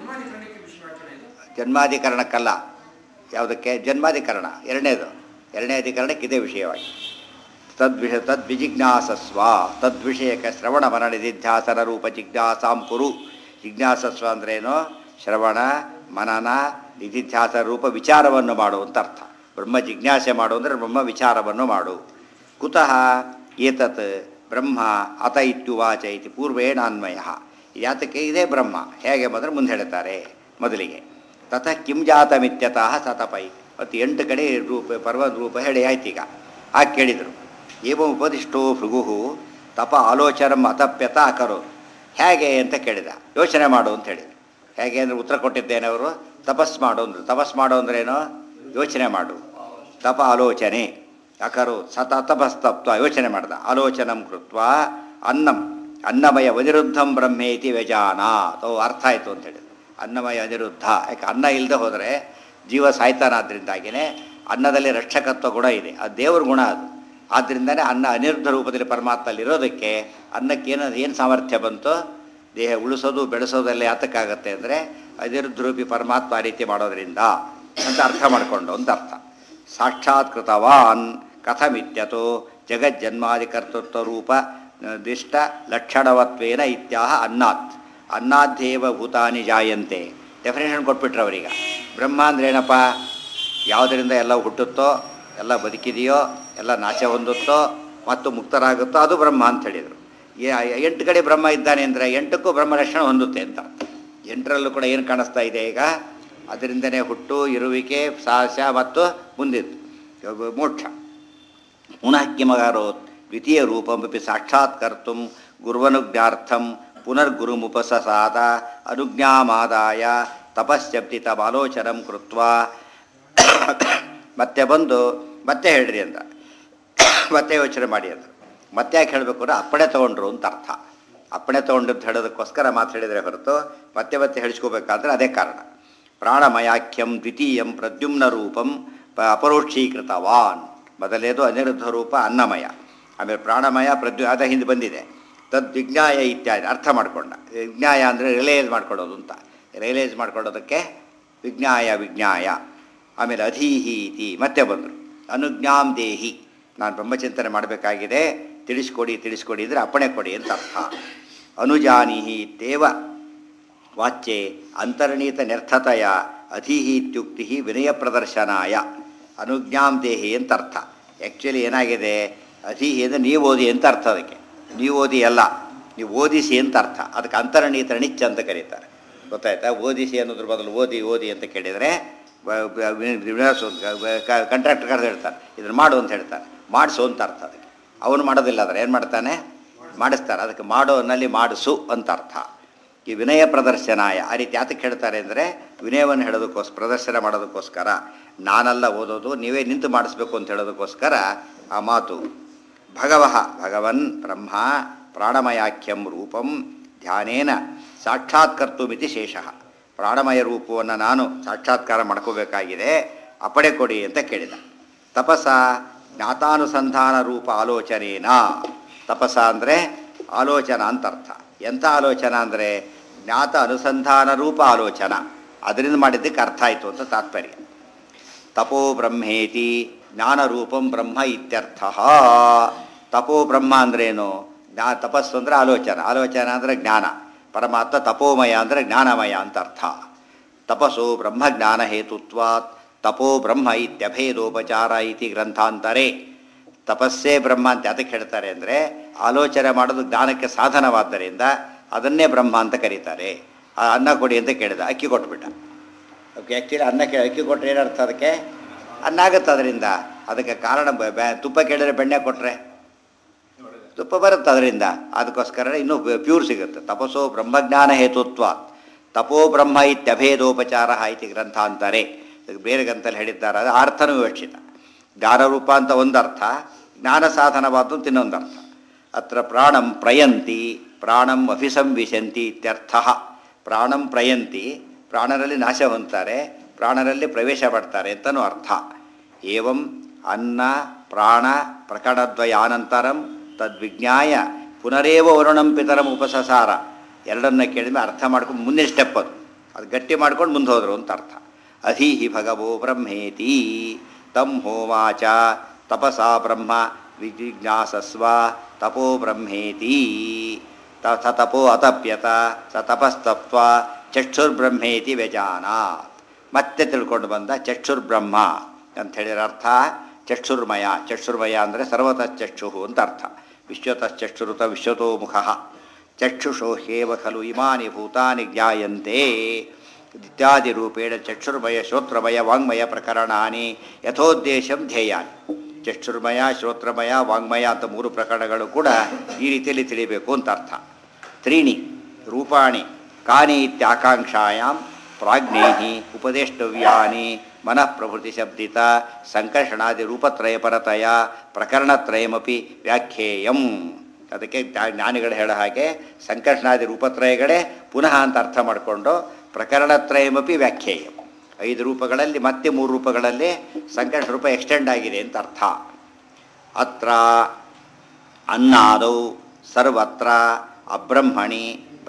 ಜನ್ಮಾಧಿಕರಣಕ್ಕಲ್ಲ ಯಾವುದಕ್ಕೆ ಜನ್ಮಾಧಿಕರಣ ಎರಡನೇದು ಎರಡನೇ ಅಧಿಕರಣಕ್ಕೆ ಇದೇ ವಿಷಯವಾಗಿ ತದ್ವಿಷ ತದ್ವಿಜಿಜ್ಞಾಸಸ್ವ ತದ್ವಿಷಯಕ ಶ್ರವಣ ಮರಣ ನಿಧಿಧ್ಯಾಸನ ರೂಪ ಜಿಜ್ಞಾಸಾಂ ಕುರು ಜಿಜ್ಞಾಸಸ್ವ ಅಂದ್ರೇನು ಶ್ರವಣ ಮನನ ನಿಧಿಧ್ಯಾಸ ರೂಪ ವಿಚಾರವನ್ನು ಮಾಡು ಅಂತ ಅರ್ಥ ಬ್ರಹ್ಮ ಜಿಜ್ಞಾಸೆ ಮಾಡು ಅಂದರೆ ಬ್ರಹ್ಮ ವಿಚಾರವನ್ನು ಮಾಡು ಕುತಃ ಏತತ್ ಬ್ರಹ್ಮ ಅತ ಇತ್ಯುವಾಚ ಇತಿ ಪೂರ್ವೇಣಾನ್ವಯ ಯಾತಕ್ಕೆ ಇದೇ ಬ್ರಹ್ಮ ಹೇಗೆ ಬಂದರೆ ಮುಂದೆ ಹೇಳ್ತಾರೆ ಮೊದಲಿಗೆ ತತಃ ಕಿಂ ಜಾತಮಿತ್ಯತಃ ಸತಪೈ ಮತ್ತು ಎಂಟು ಕಡೆ ರೂಪ ಪರ್ವದ ರೂಪ ಹೇಳಿ ಆಯ್ತೀಗ ಆಗ ಕೇಳಿದರು ಏವ ಉಪದಿಷ್ಟೋ ಭೃಗು ತಪ ಆಲೋಚನಂ ಅತಪ್ಯತ ಅಕರು ಹೇಗೆ ಅಂತ ಕೇಳಿದ ಯೋಚನೆ ಮಾಡು ಅಂತ ಹೇಳಿದರು ಹೇಗೆ ಅಂದರೆ ಉತ್ತರ ಕೊಟ್ಟಿದ್ದೇನೆ ಅವರು ತಪಸ್ ಮಾಡು ಅಂದರು ತಪಸ್ ಮಾಡು ಅಂದ್ರೇನು ಯೋಚನೆ ಮಾಡು ತಪ ಆಲೋಚನೆ ಅಕರು ಸತ ತಪಸ್ತಪ್ತ ಯೋಚನೆ ಮಾಡ್ದ ಆಲೋಚನಂ ಕೃತ್ವ ಅನ್ನಂ ಅನ್ನಮಯ ಅನಿರುದ್ಧಂ ಬ್ರಹ್ಮೇತಿ ವ್ಯಜಾನಾತ್ ಅವು ಅರ್ಥ ಆಯಿತು ಅಂತ ಹೇಳಿದ್ರು ಅನ್ನಮಯ ಅನಿರುದ್ಧ ಯಾಕೆ ಅನ್ನ ಇಲ್ಲದೆ ಹೋದರೆ ಜೀವ ಸಾಯ್ತಾನಾದ್ರಿಂದಾಗಿಯೇ ಅನ್ನದಲ್ಲಿ ರಕ್ಷಕತ್ವ ಗುಣ ಇದೆ ಅದು ದೇವ್ರ ಗುಣ ಅದು ಆದ್ದರಿಂದನೇ ಅನ್ನ ಅನಿರುದ್ಧ ರೂಪದಲ್ಲಿ ಪರಮಾತ್ಮಲ್ಲಿ ಇರೋದಕ್ಕೆ ಅನ್ನಕ್ಕೆ ಏನು ಏನು ಸಾಮರ್ಥ್ಯ ಬಂತು ದೇಹ ಉಳಿಸೋದು ಬೆಳೆಸೋದೆಲ್ಲ ಯಾತಕ್ಕಾಗತ್ತೆ ಅಂದರೆ ಅನಿರುದ್ಧ ರೂಪಿ ಪರಮಾತ್ಮ ಆ ರೀತಿ ಮಾಡೋದ್ರಿಂದ ಅಂತ ಅರ್ಥ ಮಾಡಿಕೊಂಡು ಅಂತ ಅರ್ಥ ಸಾಕ್ಷಾತ್ಕೃತವಾನ್ ಕಥಮಿತ್ಯತೋ ಜಗಜ್ಜನ್ಮಾದಿಕರ್ತೃತ್ವ ರೂಪ ದಿಷ್ಟ ಲಕ್ಷಣವತ್ವೇನ ಇತ್ಯಾಹ ಅನ್ನಾತ್ ಅನ್ನಾಧ್ಯೇವ ಭೂತಾನಿ ಜಾಯಂತೆ ಡೆಫಿನೇಷನ್ ಕೊಟ್ಬಿಟ್ರೆ ಅವರೀಗ ಬ್ರಹ್ಮ ಅಂದ್ರೆ ಏನಪ್ಪ ಯಾವುದರಿಂದ ಎಲ್ಲ ಹುಟ್ಟುತ್ತೋ ಎಲ್ಲ ಬದುಕಿದೆಯೋ ಎಲ್ಲ ನಾಶ ಹೊಂದುತ್ತೋ ಮತ್ತು ಮುಕ್ತರಾಗುತ್ತೋ ಅದು ಬ್ರಹ್ಮ ಅಂತ ಹೇಳಿದರು ಎಂಟು ಕಡೆ ಬ್ರಹ್ಮ ಇದ್ದಾನೆ ಅಂದರೆ ಎಂಟಕ್ಕೂ ಬ್ರಹ್ಮ ಲಕ್ಷಣ ಹೊಂದುತ್ತೆ ಅಂತ ಎಂಟರಲ್ಲೂ ಕೂಡ ಏನು ಕಾಣಿಸ್ತಾ ಇದೆ ಈಗ ಅದರಿಂದನೇ ಹುಟ್ಟು ಇರುವಿಕೆ ಸಾಹಸ ಮತ್ತು ಮುಂದಿದ್ದು ಮೋಕ್ಷ ಪುನಃ ಕಿಮಗಾರೋತ್ ದ್ವಿತೀಯ ರೂಪಮಪಿ ಸಾಕ್ಷಾತ್ಕರ್ತು ಗುರುವನುಜ್ಞಾರ್ಥಂ ಪುನರ್ಗುರುಮುಪಸಸಾದ ಅನುಜ್ಞಾಮಾದಾಯ ತಪಶ್ಚಪ್ತಿ ತಮಾಲೋಚನಂ ಕೃತ್ವ ಮತ್ತೆ ಬಂದು ಮತ್ತೆ ಹೇಳ್ರಿ ಅಂತ ಮತ್ತೆ ಯೋಚನೆ ಮಾಡಿ ಅಂತ ಮತ್ತೆ ಯಾಕೆ ಹೇಳಬೇಕು ಅಂದ್ರೆ ಅಪ್ಪಣೆ ತೊಗೊಂಡ್ರು ಅಂತ ಅರ್ಥ ಅಪ್ಪಣೆ ತೊಗೊಂಡು ಹೇಳೋದಕ್ಕೋಸ್ಕರ ಮಾತು ಹೇಳಿದರೆ ಹೊರತು ಮತ್ತೆ ಮತ್ತೆ ಹೇಳಿಸ್ಕೋಬೇಕಾದ್ರೆ ಅದೇ ಕಾರಣ ಪ್ರಾಣಮಯಾಖ್ಯಂ ದ್ವಿತೀಯಂ ಪ್ರದ್ಯುಮ್ನ ರೂಪಂ ಪ ಅಪರೋಕ್ಷೀಕೃತವಾನ್ ಮೊದಲೇದು ಅನಿರುದ್ಧ ರೂಪ ಅನ್ನಮಯ ಆಮೇಲೆ ಪ್ರಾಣಮಯ ಪ್ರದ್ಯು ಅದ ಹಿಂದೆ ಬಂದಿದೆ ತದ್ ವಿಜ್ಞಾಯ ಇತ್ಯಾದಿ ಅರ್ಥ ಮಾಡಿಕೊಂಡ ವಿಜ್ಞಾಯ ಅಂದರೆ ರಿಯಲೈಸ್ ಮಾಡ್ಕೊಳ್ಳೋದು ಅಂತ ರಿಯಲೈಸ್ ಮಾಡ್ಕೊಳ್ಳೋದಕ್ಕೆ ವಿಜ್ಞಾಯ ವಿಜ್ಞಾಯ ಆಮೇಲೆ ಅಧೀಹಿ ಇತಿ ಮತ್ತೆ ಬಂದರು ಅನುಜ್ಞಾಂ ದೇಹಿ ನಾನು ಬ್ರಹ್ಮಚಿಂತನೆ ಮಾಡಬೇಕಾಗಿದೆ ತಿಳಿಸ್ಕೊಡಿ ತಿಳಿಸ್ಕೊಡಿ ಅಂದರೆ ಅಪ್ಪಣೆ ಕೊಡಿ ಅಂತ ಅರ್ಥ ಅನುಜಾನೀಹಿ ಇತ್ಯೇವ ವಾಚ್ಯೆ ಅಂತರ್ಣೀತ ನ್ಯರ್ಥತೆಯ ಅಧೀಹಿ ಇತ್ಯುಕ್ತಿ ವಿನಯ ಪ್ರದರ್ಶನಾಯ ಅನುಜ್ಞಾಂ ದೇಹಿ ಅಂತ ಅರ್ಥ ಆ್ಯಕ್ಚುಲಿ ಏನಾಗಿದೆ ಅಧೀಹಿ ಅಂದರೆ ನೀವು ಓದಿ ಅಂತ ಅರ್ಥ ಅದಕ್ಕೆ ನೀವು ಓದಿ ಅಲ್ಲ ನೀವು ಓದಿಸಿ ಅಂತ ಅರ್ಥ ಅದಕ್ಕೆ ಅಂತರ್ಣೀತ ನಿಚ್ಚ ಅಂತ ಕರೀತಾರೆ ಗೊತ್ತಾಯ್ತಾ ಓದಿಸಿ ಅನ್ನೋದ್ರ ಬದಲು ಓದಿ ಓದಿ ಅಂತ ಕೇಳಿದರೆ ಕಂಟ್ರಾಕ್ಟರ್ ಕರೆದು ಹೇಳ್ತಾರೆ ಇದನ್ನು ಮಾಡು ಅಂತ ಹೇಳ್ತಾರೆ ಮಾಡಿಸು ಅಂತ ಅರ್ಥ ಅದಕ್ಕೆ ಅವನು ಮಾಡೋದಿಲ್ಲ ಆದರೆ ಏನು ಮಾಡ್ತಾನೆ ಮಾಡಿಸ್ತಾರೆ ಅದಕ್ಕೆ ಮಾಡೋನಲ್ಲಿ ಮಾಡಿಸು ಅಂತ ಅರ್ಥ ಈ ವಿನಯ ಪ್ರದರ್ಶನಾಯ ಆ ರೀತಿ ಯಾತಕ್ಕೆ ಹೇಳ್ತಾರೆ ಅಂದರೆ ವಿನಯವನ್ನು ಹೇಳೋದಕ್ಕೋಸ್ಕರ ಪ್ರದರ್ಶನ ಮಾಡೋದಕ್ಕೋಸ್ಕರ ನಾನೆಲ್ಲ ಓದೋದು ನೀವೇ ನಿಂತು ಮಾಡಿಸ್ಬೇಕು ಅಂತ ಹೇಳೋದಕ್ಕೋಸ್ಕರ ಆ ಮಾತು ಭಗವಃ ಭಗವನ್ ಬ್ರಹ್ಮ ಪ್ರಾಣಮಯಾಖ್ಯಂ ರೂಪಂ ಧ್ಯಾನೇನ ಸಾಕ್ಷಾತ್ಕರ್ತುಮಿತಿ ಶೇಷಃ ಪ್ರಾಣಮಯ ರೂಪವನ್ನು ನಾನು ಸಾಕ್ಷಾತ್ಕಾರ ಮಾಡ್ಕೋಬೇಕಾಗಿದೆ ಅಪ್ಪಣೆ ಕೊಡಿ ಅಂತ ಕೇಳಿದ ತಪಸ ಜ್ಞಾತಾನುಸಂಧಾನ ರೂಪ ಆಲೋಚನೇನ ತಪಸ ಅಂದರೆ ಆಲೋಚನಾ ಅಂತ ಅರ್ಥ ಎಂಥ ಆಲೋಚನ ಅಂದರೆ ಜ್ಞಾತ ಅನುಸಂಧಾನ ರೂಪ ಆಲೋಚನ ಅದರಿಂದ ಮಾಡಿದ್ದಕ್ಕೆ ಅರ್ಥ ಆಯಿತು ಅಂತ ತಾತ್ಪರ್ಯ ತಪೋ ಬ್ರಹ್ಮೇತಿ ಜ್ಞಾನರೂಪಂ ಬ್ರಹ್ಮ ಇತ್ಯರ್ಥ ತಪೋ ಬ್ರಹ್ಮ ಅಂದ್ರೇನು ಜ್ಞಾ ತಪಸ್ಸು ಅಂದರೆ ಆಲೋಚನ ಆಲೋಚನ ಅಂದರೆ ಜ್ಞಾನ ಪರಮಾತ್ಮ ತಪೋಮಯ ಅಂದರೆ ಜ್ಞಾನಮಯ ಅಂತ ಅರ್ಥ ತಪಸ್ಸು ಬ್ರಹ್ಮಜ್ಞಾನ ಹೇತುತ್ವಾತ್ ತಪೋ ಬ್ರಹ್ಮ ಇತ್ಯಭೇದೋಪಚಾರ ಇತಿ ಗ್ರಂಥಾಂತರೇ ತಪಸ್ಸೇ ಬ್ರಹ್ಮ ಅಂತ ಅದಕ್ಕೆ ಹೇಳ್ತಾರೆ ಅಂದರೆ ಆಲೋಚನೆ ಮಾಡೋದು ಜ್ಞಾನಕ್ಕೆ ಸಾಧನವಾದ್ದರಿಂದ ಅದನ್ನೇ ಬ್ರಹ್ಮ ಅಂತ ಕರೀತಾರೆ ಆ ಅನ್ನ ಕೊಡಿ ಅಂತ ಕೇಳಿದ ಅಕ್ಕಿ ಕೊಟ್ಬಿಟ್ಟ ಓಕೆ ಆ್ಯಕ್ಚುಲಿ ಅನ್ನಕ್ಕೆ ಅಕ್ಕಿ ಕೊಟ್ಟರೆ ಏನರ್ಥ ಅದಕ್ಕೆ ಅನ್ನ ಆಗುತ್ತೆ ಅದರಿಂದ ಅದಕ್ಕೆ ಕಾರಣ ಬ- ಬ್ಯಾ- ತುಪ್ಪ ಕೇಳಿದ್ರೆ ಬೆಣ್ಣೆ ಕೊಟ್ಟರೆ ತುಪ್ಪ ಬರುತ್ತೆ ಅದರಿಂದ ಅದಕ್ಕೋಸ್ಕರ ಇನ್ನೂ ಪ್ಯೂರ್ ಸಿಗುತ್ತೆ ತಪಸ್ಸೋ ಬ್ರಹ್ಮಜ್ಞಾನ ಹೇತುತ್ವ ತಪೋ ಬ್ರಹ್ಮ ಇತ್ಯಭೇದೋಪಚಾರ ಇತಿ ಗ್ರಂಥಾಂತರೇ ಇದಕ್ಕೆ ಬೇರೆ ಗ್ರಂಥಲ್ಲಿ ಹೇಳಿದ್ದಾರೆ ಅದು ಅರ್ಥನೂ ವಿವಕ್ಷಿತ ಜ್ಞಾನರೂಪ ಅಂತ ಒಂದರ್ಥ ಜ್ಞಾನ ಸಾಧನವಾದ್ದು ಅಂತ ಇನ್ನೊಂದರ್ಥ ಅತ್ರ ಪ್ರಾಣಂ ಪ್ರಯಂತಿ ಪ್ರಾಣಂ ಅಭಿಸಂವಿಶಂತಿ ಇತ್ಯರ್ಥ ಪ್ರಾಣಂ ಪ್ರಯಂತಿ ಪ್ರಾಣರಲ್ಲಿ ನಾಶ ಹೊಂದ್ತಾರೆ ಪ್ರಾಣರಲ್ಲಿ ಪ್ರವೇಶ ಪಡ್ತಾರೆ ಅಂತನೂ ಅರ್ಥ ಏವಂ ಅನ್ನ ಪ್ರಾಣ ಪ್ರಕರಣದ್ವಯಾನಂತರಂ ತದ್ವಿಜ್ಞಾಯ ಪುನರೇವ ವರುಣಂ ಪಿತರಂ ಉಪಸಸಾರ ಎರಡನ್ನ ಕೇಳಿದ್ಮೇಲೆ ಅರ್ಥ ಮಾಡ್ಕೊಂಡು ಮುಂದಿನ ಸ್ಟೆಪ್ ಅದು ಅದು ಗಟ್ಟಿ ಮಾಡ್ಕೊಂಡು ಮುಂದೆ ಹೋದರು ಅಂತ ಅರ್ಥ ಅಧೀಹಿ ಭಗವೋ ಬ್ರಹ್ಮೇತಿ ತಂ ಹೋವಾಚ ತಪಸಾ ಬ್ರಹ್ಮ ವಿಜಿಜ್ಞಾಸಸ್ವ ತಪೋ ಬ್ರಹ್ಮೇತಿ ತ ಸ ತಪೋ ಅತಪ್ಯತ ಸ ತಪಸ್ತಪ್ವ ಚಕ್ಷುರ್ಬ್ರಹ್ಮೇತಿ ವ್ಯಜಾನಾತ್ ಮತ್ತೆ ತಿಳ್ಕೊಂಡು ಬಂದ ಚಕ್ಷುರ್ಬ್ರಹ್ಮ ಅಂತ ಹೇಳಿರ ಅರ್ಥ ಚಕ್ಷುರ್ಮಯ ಚಕ್ಷುರ್ಮಯ ಅಂದರೆ ಸರ್ವತಶ್ಚಕ್ಷು ಅಂತ ಅರ್ಥ ವಿಶ್ವತಶ್ಚಕ್ಷುರುತ ವಿಶ್ವತೋ ಮುಖ ಚಕ್ಷುಷೋ ಹೇವ ಖಲು ಇಮಾನಿ ಭೂತಾನಿ ಜ್ಞಾಯಂತೆ ಇತ್ಯಾದಿ ರೂಪೇಣ ಚಕ್ಷುರ್ಮಯ ಶ್ರೋತ್ರಮಯ ವಾಂಗ್ಮಯ ಪ್ರಕರಣಾನಿ ಯಥೋದ್ದೇಶಂ ಧ್ಯೇಯಾನಿ ಚಕ್ಷುರ್ಮಯ ಶ್ರೋತ್ರಮಯ ವಾಂಗ್ಮಯ ಅಂತ ಮೂರು ಪ್ರಕರಣಗಳು ಕೂಡ ಈ ರೀತಿಯಲ್ಲಿ ತಿಳಿಬೇಕು ಅಂತ ಅರ್ಥ ತ್ರೀಣಿ ರೂಪಾಣಿ ಕಾನಿ ಇತ್ಯಾಕಾಂಕ್ಷಾಯಾಂ ಪ್ರಾಜ್ಞೇಹಿ ಉಪದೇಷ್ಟವ್ಯಾನಿ ಮನಃ ಪ್ರಭೃತಿ ಶಬ್ದಿತ ಸಂಕರ್ಷಣಾದಿ ರೂಪತ್ರಯ ಪರತಯ ಪ್ರಕರಣತ್ರಯಮಪಿ ವ್ಯಾಖ್ಯೇಯಂ ಅದಕ್ಕೆ ಜ್ಞಾ- ಜ್ಞಾನಿಗಳು ಹೇಳೋ ಹಾಗೆ ಸಂಕರ್ಷಣಾದಿ ರೂಪತ್ರಯಗಳೇ ಪುನಃ ಅಂತ ಅರ್ಥ ಮಾಡಿಕೊಂಡು ಪ್ರಕರಣತ್ರಯಮಪಿ ವ್ಯಾಖ್ಯೇಯಂ ಐದು ರೂಪಗಳಲ್ಲಿ ಮತ್ತೆ ಮೂರು ರೂಪಗಳಲ್ಲಿ ಸಂಕರ್ಷ ರೂಪ ಎಕ್ಸ್ಟೆಂಡ್ ಆಗಿದೆ ಅಂತ ಅರ್ಥ ಅತ್ರ ಅನ್ನಾದೌ ಸರ್ವತ್ರ ಅಬ್ರಹ್ಮಣಿ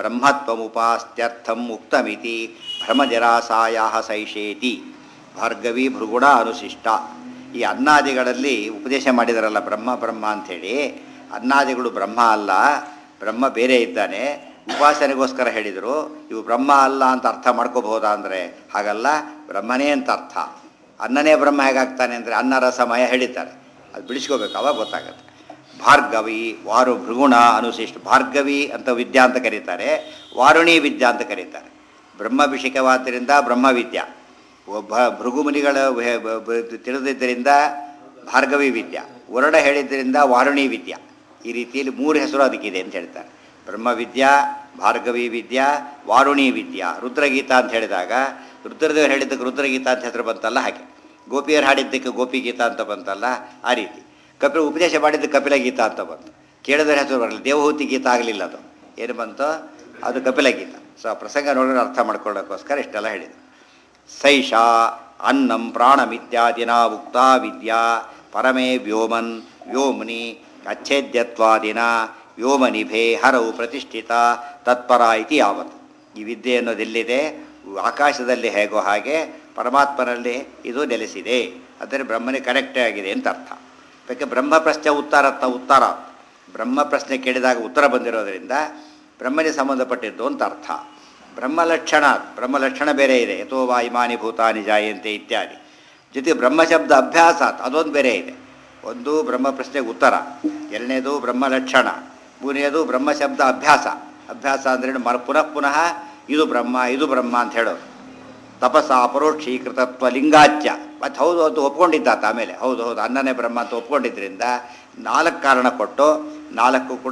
ಬ್ರಹ್ಮತ್ವಮುಪಾಸ್ತ್ಯರ್ಥಂ ಉಕ್ತಮಿತಿ ಭ್ರಮಜರಾಸಾಯ ಸೈಷೇತಿ ಭಾರ್ಗವಿ ಭೃಗುಣ ಅನುಶಿಷ್ಟ ಈ ಅನ್ನಾದಿಗಳಲ್ಲಿ ಉಪದೇಶ ಮಾಡಿದಾರಲ್ಲ ಬ್ರಹ್ಮ ಬ್ರಹ್ಮ ಅಂಥೇಳಿ ಅನ್ನಾದಿಗಳು ಬ್ರಹ್ಮ ಅಲ್ಲ ಬ್ರಹ್ಮ ಬೇರೆ ಇದ್ದಾನೆ ಉಪಾಸನೆಗೋಸ್ಕರ ಹೇಳಿದರು ಇವು ಬ್ರಹ್ಮ ಅಲ್ಲ ಅಂತ ಅರ್ಥ ಮಾಡ್ಕೋಬಹುದಾ ಅಂದರೆ ಹಾಗಲ್ಲ ಬ್ರಹ್ಮನೇ ಅಂತ ಅರ್ಥ ಅನ್ನನೇ ಬ್ರಹ್ಮ ಹೇಗಾಗ್ತಾನೆ ಅಂದರೆ ಅನ್ನ ರಸಮಯ ಹೇಳಿದ್ದಾರೆ ಅದು ಬಿಡಿಸ್ಕೋಬೇಕು ಅವಾಗ ಗೊತ್ತಾಗುತ್ತೆ ಭಾರ್ಗವಿ ವಾರು ಭೃಗುಣ ಅನುಶಿಷ್ಟ ಭಾರ್ಗವಿ ಅಂತ ವಿದ್ಯಾ ಅಂತ ಕರೀತಾರೆ ವಾರುಣಿ ವಿದ್ಯಾ ಅಂತ ಕರೀತಾರೆ ಬ್ರಹ್ಮಾಭಿಷೇಕವಾದ್ದರಿಂದ ಬ್ರಹ್ಮವಿದ್ಯಾ ಒಬ್ಬ ಭೃಗುಮುನಿಗಳ ವೇ- ಬ- ಬ- ತಿಳಿದಿದ್ದರಿಂದ ಭಾರ್ಗವಿ ವಿದ್ಯಾ ವರ್ಣ ಹೇಳಿದ್ದರಿಂದ ವಾರುಣಿ ವಿದ್ಯಾ ಈ ರೀತಿಯಲ್ಲಿ ಮೂರು ಹೆಸರು ಅದಕ್ಕಿದೆ ಅಂತ ಹೇಳ್ತಾರೆ ಬ್ರಹ್ಮವಿದ್ಯಾ ಭಾರ್ಗವಿ ವಿದ್ಯಾ ವಾರುಣಿ ವಿದ್ಯಾ ರುದ್ರಗೀತಾ ಅಂತ ಹೇಳಿದಾಗ ರುದ್ರದೇವರು ಹೇಳಿದ್ದಕ್ಕೆ ರುದ್ರಗೀತಾ ಅಂತ ಹೆಸರು ಬಂತಲ್ಲ ಹಾಗೆ ಗೋಪಿಯರು ಹಾಡಿದ್ದಕ್ಕೆ ಗೋಪಿಗೀತಾ ಅಂತ ಬಂತಲ್ಲ ಆ ರೀತಿ ಕಪಿಲ ಉಪದೇಶ ಮಾಡಿದ್ದು ಕಪಿಲ ಗೀತಾ ಅಂತ ಬಂತು ಕೇಳಿದ್ರೆ ಹೆಸರು ಬರಲಿಲ್ಲ ದೇವಹೂತಿ ಗೀತಾ ಆಗಲಿಲ್ಲ ಅದು ಏನು ಬಂತು ಅದು ಕಪಿಲ ಗೀತ ಸೊ ಆ ಪ್ರಸಂಗ ನೋಡಿದ್ರೆ ಅರ್ಥ ಮಾಡ್ಕೊಳ್ಳೋಕ್ಕೋಸ್ಕರ ಇಷ್ಟೆಲ್ಲ ಹೇಳಿದ್ರು ಸೈಷಾ ಅನ್ನಂ ಪ್ರಾಣಮಿತ್ಯಾದಿನ ಉಕ್ತಾ ವಿದ್ಯಾ ಪರಮೇ ವ್ಯೋಮನ್ ವ್ಯೋಮ್ನಿ ಅಚ್ಛೇದ್ಯತ್ವಾದಿನ ವ್ಯೋಮನಿಭೆ ಹರವು ಪ್ರತಿಷ್ಠಿತ ತತ್ಪರ ಇತಿ ಯಾವತ್ ಈ ವಿದ್ಯೆ ಅನ್ನೋದೆಲ್ಲಿದೆ ಆಕಾಶದಲ್ಲಿ ಹೇಗೋ ಹಾಗೆ ಪರಮಾತ್ಮನಲ್ಲಿ ಇದು ನೆಲೆಸಿದೆ ಅಂದರೆ ಬ್ರಹ್ಮನೇ ಕನೆಕ್ಟೇ ಆಗಿದೆ ಅಂತ ಅರ್ಥ ಯಾಕೆ ಬ್ರಹ್ಮ ಪ್ರಶ್ನೆ ಉತ್ತರತ್ತ ಉತ್ತರ ಬ್ರಹ್ಮ ಪ್ರಶ್ನೆ ಕೇಳಿದಾಗ ಉತ್ತರ ಬಂದಿರೋದರಿಂದ ಬ್ರಹ್ಮನಿಗೆ ಸಂಬಂಧಪಟ್ಟಿದ್ದು ಅಂತ ಅರ್ಥ ಬ್ರಹ್ಮಲಕ್ಷಣ ಬ್ರಹ್ಮಲಕ್ಷಣ ಬೇರೆ ಇದೆ ಯಥೋ ವಾ ಇಮಾನಿ ಭೂತಾನಿ ಜಾಯಂತೆ ಇತ್ಯಾದಿ ಜೊತೆಗೆ ಬ್ರಹ್ಮಶಬ್ದ ಅಭ್ಯಾಸಾತ್ ಅದೊಂದು ಬೇರೆ ಇದೆ ಒಂದು ಬ್ರಹ್ಮ ಪ್ರಶ್ನೆಗೆ ಉತ್ತರ ಎರಡನೇದು ಬ್ರಹ್ಮಲಕ್ಷಣ ಮೂರನೇದು ಬ್ರಹ್ಮಶಬ್ದ ಅಭ್ಯಾಸ ಅಭ್ಯಾಸ ಅಂದ್ರೆ ಮರ ಪುನಃ ಪುನಃ ಇದು ಬ್ರಹ್ಮ ಇದು ಬ್ರಹ್ಮ ಅಂತ ಹೇಳೋದು ತಪಸ್ಸ ಅಪರೋಕ್ಷೀಕೃತತ್ವ ಲಿಂಗಾಚ್ಯ ಮತ್ತು ಹೌದು ಅದು ಒಪ್ಕೊಂಡಿದ್ದಾತ ಆಮೇಲೆ ಹೌದು ಹೌದು ಅನ್ನನೇ ಬ್ರಹ್ಮ ಅಂತ ಒಪ್ಕೊಂಡಿದ್ರಿಂದ ನಾಲ್ಕು ಕಾರಣ ಕೊಟ್ಟು ನಾಲ್ಕು ಕೂಡ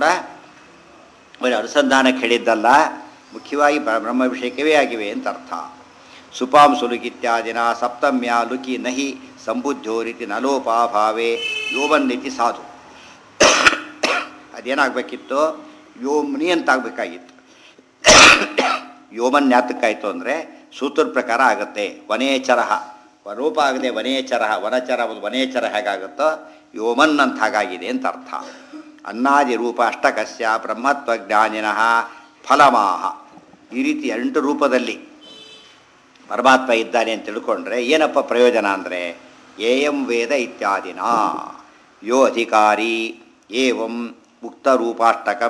ಬರೀ ಅನುಸಂಧಾನಕ್ಕೆ ಹೇಳಿದ್ದಲ್ಲ ಮುಖ್ಯವಾಗಿ ಬ- ಬ್ರಹ್ಮಭಿಷೇಕವೇ ಆಗಿವೆ ಅಂತ ಅರ್ಥ ಸುಪಾಂ ಸುಲುಕಿತ್ಯಾದಿನ ಸಪ್ತಮ್ಯ ಲುಕಿ ನಹಿ ಸಂಬುದ್ಧೋ ರೀತಿ ನಲೋಪಾಭಾವೇ ಯೋವನ್ನಿತಿ ಸಾಧು ಅದೇನಾಗಬೇಕಿತ್ತು ಯೋಮ್ನಿ ಅಂತ ಆಗಬೇಕಾಗಿತ್ತು ಯೋಮನ್ ಯಾತಕ್ಕಾಯಿತು ಅಂದರೆ ಸೂತ್ರ ಪ್ರಕಾರ ಆಗುತ್ತೆ ವನೇಚರಹ ರೂಪ ಆಗದೆ ವನೇಚರಹ ವನಚರ ಒಂದು ವನೇಚರ ಹೇಗಾಗುತ್ತೋ ಯೋಮನ್ ಅಂತ ಹಾಗಾಗಿದೆ ಅಂತ ಅರ್ಥ ಅನ್ನಾದಿ ರೂಪ ಅಷ್ಟಕಸ್ಯ ಬ್ರಹ್ಮತ್ವ ಜ್ಞಾನಿನಃ ಫಲಮಾಹ ಈ ರೀತಿ ಎಂಟು ರೂಪದಲ್ಲಿ ಪರಮಾತ್ಮ ಇದ್ದಾನೆ ಅಂತ ತಿಳ್ಕೊಂಡ್ರೆ ಏನಪ್ಪ ಪ್ರಯೋಜನ ಅಂದರೆ ಏಯಂ ವೇದ ಇತ್ಯಾದಿನ ಯೋ ಅಧಿಕಾರಿ ಏವಂ ಉಕ್ತರೂಪಾಷ್ಟಕಂ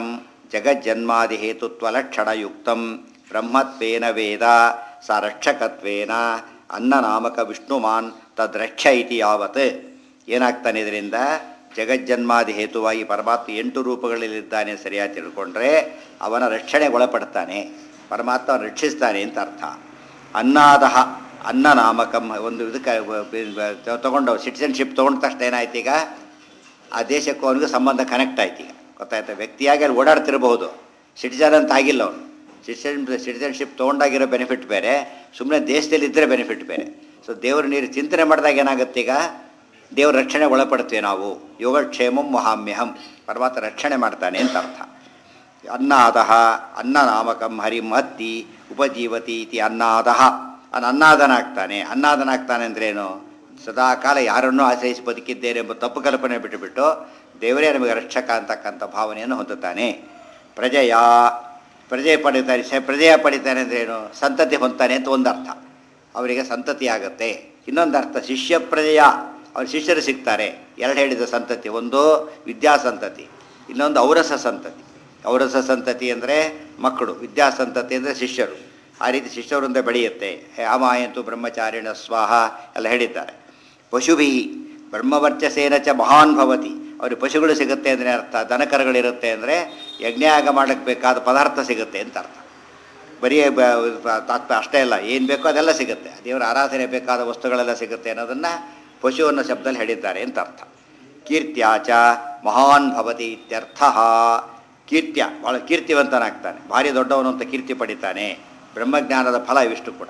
ಜಗಜ್ಜನ್ಮಾದಿಹೇತುತ್ವಲಕ್ಷಣಯುಕ್ತಂ ಬ್ರಹ್ಮತ್ವೇನ ವೇದ ಸ ರಕ್ಷಕತ್ವೇನ ಅನ್ನನಾಮಕ ವಿಷ್ಣುಮಾನ್ ತದ್ರಕ್ಷ ಇತಿ ಯಾವತ್ ಏನಾಗ್ತಾನೆ ಇದರಿಂದ ಜಗಜ್ಜನ್ಮಾದಿ ಹೇತುವಾಗಿ ಪರಮಾತ್ಮ ಎಂಟು ರೂಪಗಳಲ್ಲಿದ್ದಾನೆ ಸರಿಯಾಗಿ ತಿಳ್ಕೊಂಡ್ರೆ ಅವನ ರಕ್ಷಣೆಗೆ ಒಳಪಡ್ತಾನೆ ಪರಮಾತ್ಮ ಅವನ ರಕ್ಷಿಸ್ತಾನೆ ಅಂತ ಅರ್ಥ ಅನ್ನಾದಹ ಅನ್ನ ನಾಮಕಂ ಒಂದು ಇದಕ್ಕೆ ತಗೊಂಡು ಸಿಟಿಸನ್ಶಿಪ್ ತೊಗೊಂಡ ತಕ್ಷಣ ಏನಾಯ್ತು ಈಗ ಆ ದೇಶಕ್ಕೂ ಅವನಿಗೂ ಸಂಬಂಧ ಕನೆಕ್ಟ್ ಆಯ್ತು ಈಗ ಗೊತ್ತಾಯ್ತಾ ವ್ಯಕ್ತಿಯಾಗಿ ಅಲ್ಲಿ ಓಡಾಡ್ತಿರಬಹುದು ಸಿಟಿಸನ್ ಅಂತ ಆಗಿಲ್ಲ ಅವನು ಸಿಟಿಸನ್ ಸಿಟಿಸನ್ಶಿಪ್ ತೊಗೊಂಡಾಗಿರೋ ಬೆನಿಫಿಟ್ ಬೇರೆ ಸುಮ್ಮನೆ ದೇಶದಲ್ಲಿ ಇದ್ದರೆ ಬೆನಿಫಿಟ್ ಬೇರೆ ಸೊ ದೇವ್ರ ನೀರು ಚಿಂತನೆ ಮಾಡಿದಾಗ ಏನಾಗುತ್ತೆ ಈಗ ದೇವ್ರ ರಕ್ಷಣೆ ಒಳಪಡ್ತೀವಿ ನಾವು ಯೋಗಕ್ಷೇಮಂ ಮಹಾಮ್ಯಹಂ ಪರಮಾತ್ಮ ರಕ್ಷಣೆ ಮಾಡ್ತಾನೆ ಅಂತ ಅರ್ಥ ಅನ್ನಾದಃ ಅನ್ನನಾಮಕಂ ಹರಿಂ ಹತ್ತಿ ಉಪಜೀವತಿ ಇತಿ ಅನ್ನಾದಃ ಅವನು ಅನ್ನಾದನಾಗ್ತಾನೆ ಅನ್ನಾದನಾಗ್ತಾನೆ ಅಂದ್ರೇನು ಸದಾ ಕಾಲ ಯಾರನ್ನೂ ಆಶ್ರಯಿಸಿ ಬದುಕಿದ್ದೇನೆ ಎಂಬ ತಪ್ಪು ಕಲ್ಪನೆ ಬಿಟ್ಟುಬಿಟ್ಟು ದೇವರೇ ನಮಗೆ ರಕ್ಷಕ ಅಂತಕ್ಕಂಥ ಭಾವನೆಯನ್ನು ಹೊಂದುತ್ತಾನೆ ಪ್ರಜೆಯ ಪ್ರಜೆ ಪಡಿತಾನೆ ಸ ಪ್ರಜೆಯ ಪಡಿತಾನೆ ಅಂದ್ರೇನು ಸಂತತಿ ಹೊಂದ್ತಾನೆ ಅಂತ ಒಂದು ಅರ್ಥ ಅವರಿಗೆ ಸಂತತಿ ಆಗುತ್ತೆ ಇನ್ನೊಂದು ಅರ್ಥ ಶಿಷ್ಯ ಪ್ರಜೆಯ ಅವ್ರ ಶಿಷ್ಯರು ಸಿಗ್ತಾರೆ ಎರಡು ಹೇಳಿದ ಸಂತತಿ ಒಂದು ವಿದ್ಯಾ ಸಂತತಿ ಇನ್ನೊಂದು ಔರಸ ಸಂತತಿ ಔರಸ ಸಂತತಿ ಅಂದರೆ ಮಕ್ಕಳು ವಿದ್ಯಾ ಸಂತತಿ ಅಂದರೆ ಶಿಷ್ಯರು ಆ ರೀತಿ ಶಿಷ್ಯವೃಂದ ಬೆಳೆಯುತ್ತೆ ಅಮಾಯಂತು ಬ್ರಹ್ಮಚಾರಿಣ ಸ್ವಾಹ ಎಲ್ಲ ಹೇಳಿದ್ದಾರೆ ಪಶುಭಿ ಬ್ರಹ್ಮವರ್ಚಸೇನ ಚ ಮಹಾನ್ ಭವತಿ ಅವ್ರಿಗೆ ಪಶುಗಳು ಸಿಗುತ್ತೆ ಅಂದರೆ ಅರ್ಥ ದನಕರಗಳಿರುತ್ತೆ ಅಂದರೆ ಯಜ್ಞಯಾಗ ಮಾಡಕ್ಕೆ ಬೇಕಾದ ಪದಾರ್ಥ ಸಿಗುತ್ತೆ ಅಂತ ಅರ್ಥ ಬರೀ ಬ- ಬ- ತಾತ್ಪ ಅಷ್ಟೇ ಅಲ್ಲ ಏನು ಬೇಕೋ ಅದೆಲ್ಲ ಸಿಗುತ್ತೆ ದೇವರ ಆರಾಧನೆ ಬೇಕಾದ ವಸ್ತುಗಳೆಲ್ಲ ಸಿಗುತ್ತೆ ಅನ್ನೋದನ್ನು ಪಶು ಅನ್ನೋ ಶಬ್ದದಲ್ಲಿ ಹೇಳಿದ್ದಾರೆ ಅಂತ ಅರ್ಥ ಕೀರ್ತ್ಯಾಚ ಮಹಾನ್ ಭವತಿ ಇತ್ಯರ್ಥ ಕೀರ್ತ್ಯ ಭಾಳ ಕೀರ್ತಿವಂತನಾಗ್ತಾನೆ ಭಾರಿ ದೊಡ್ಡವನು ಅಂತ ಕೀರ್ತಿ ಪಡಿತಾನೆ ಬ್ರಹ್ಮಜ್ಞಾನದ ಫಲ ಇವಿಷ್ಟು ಕೂಡ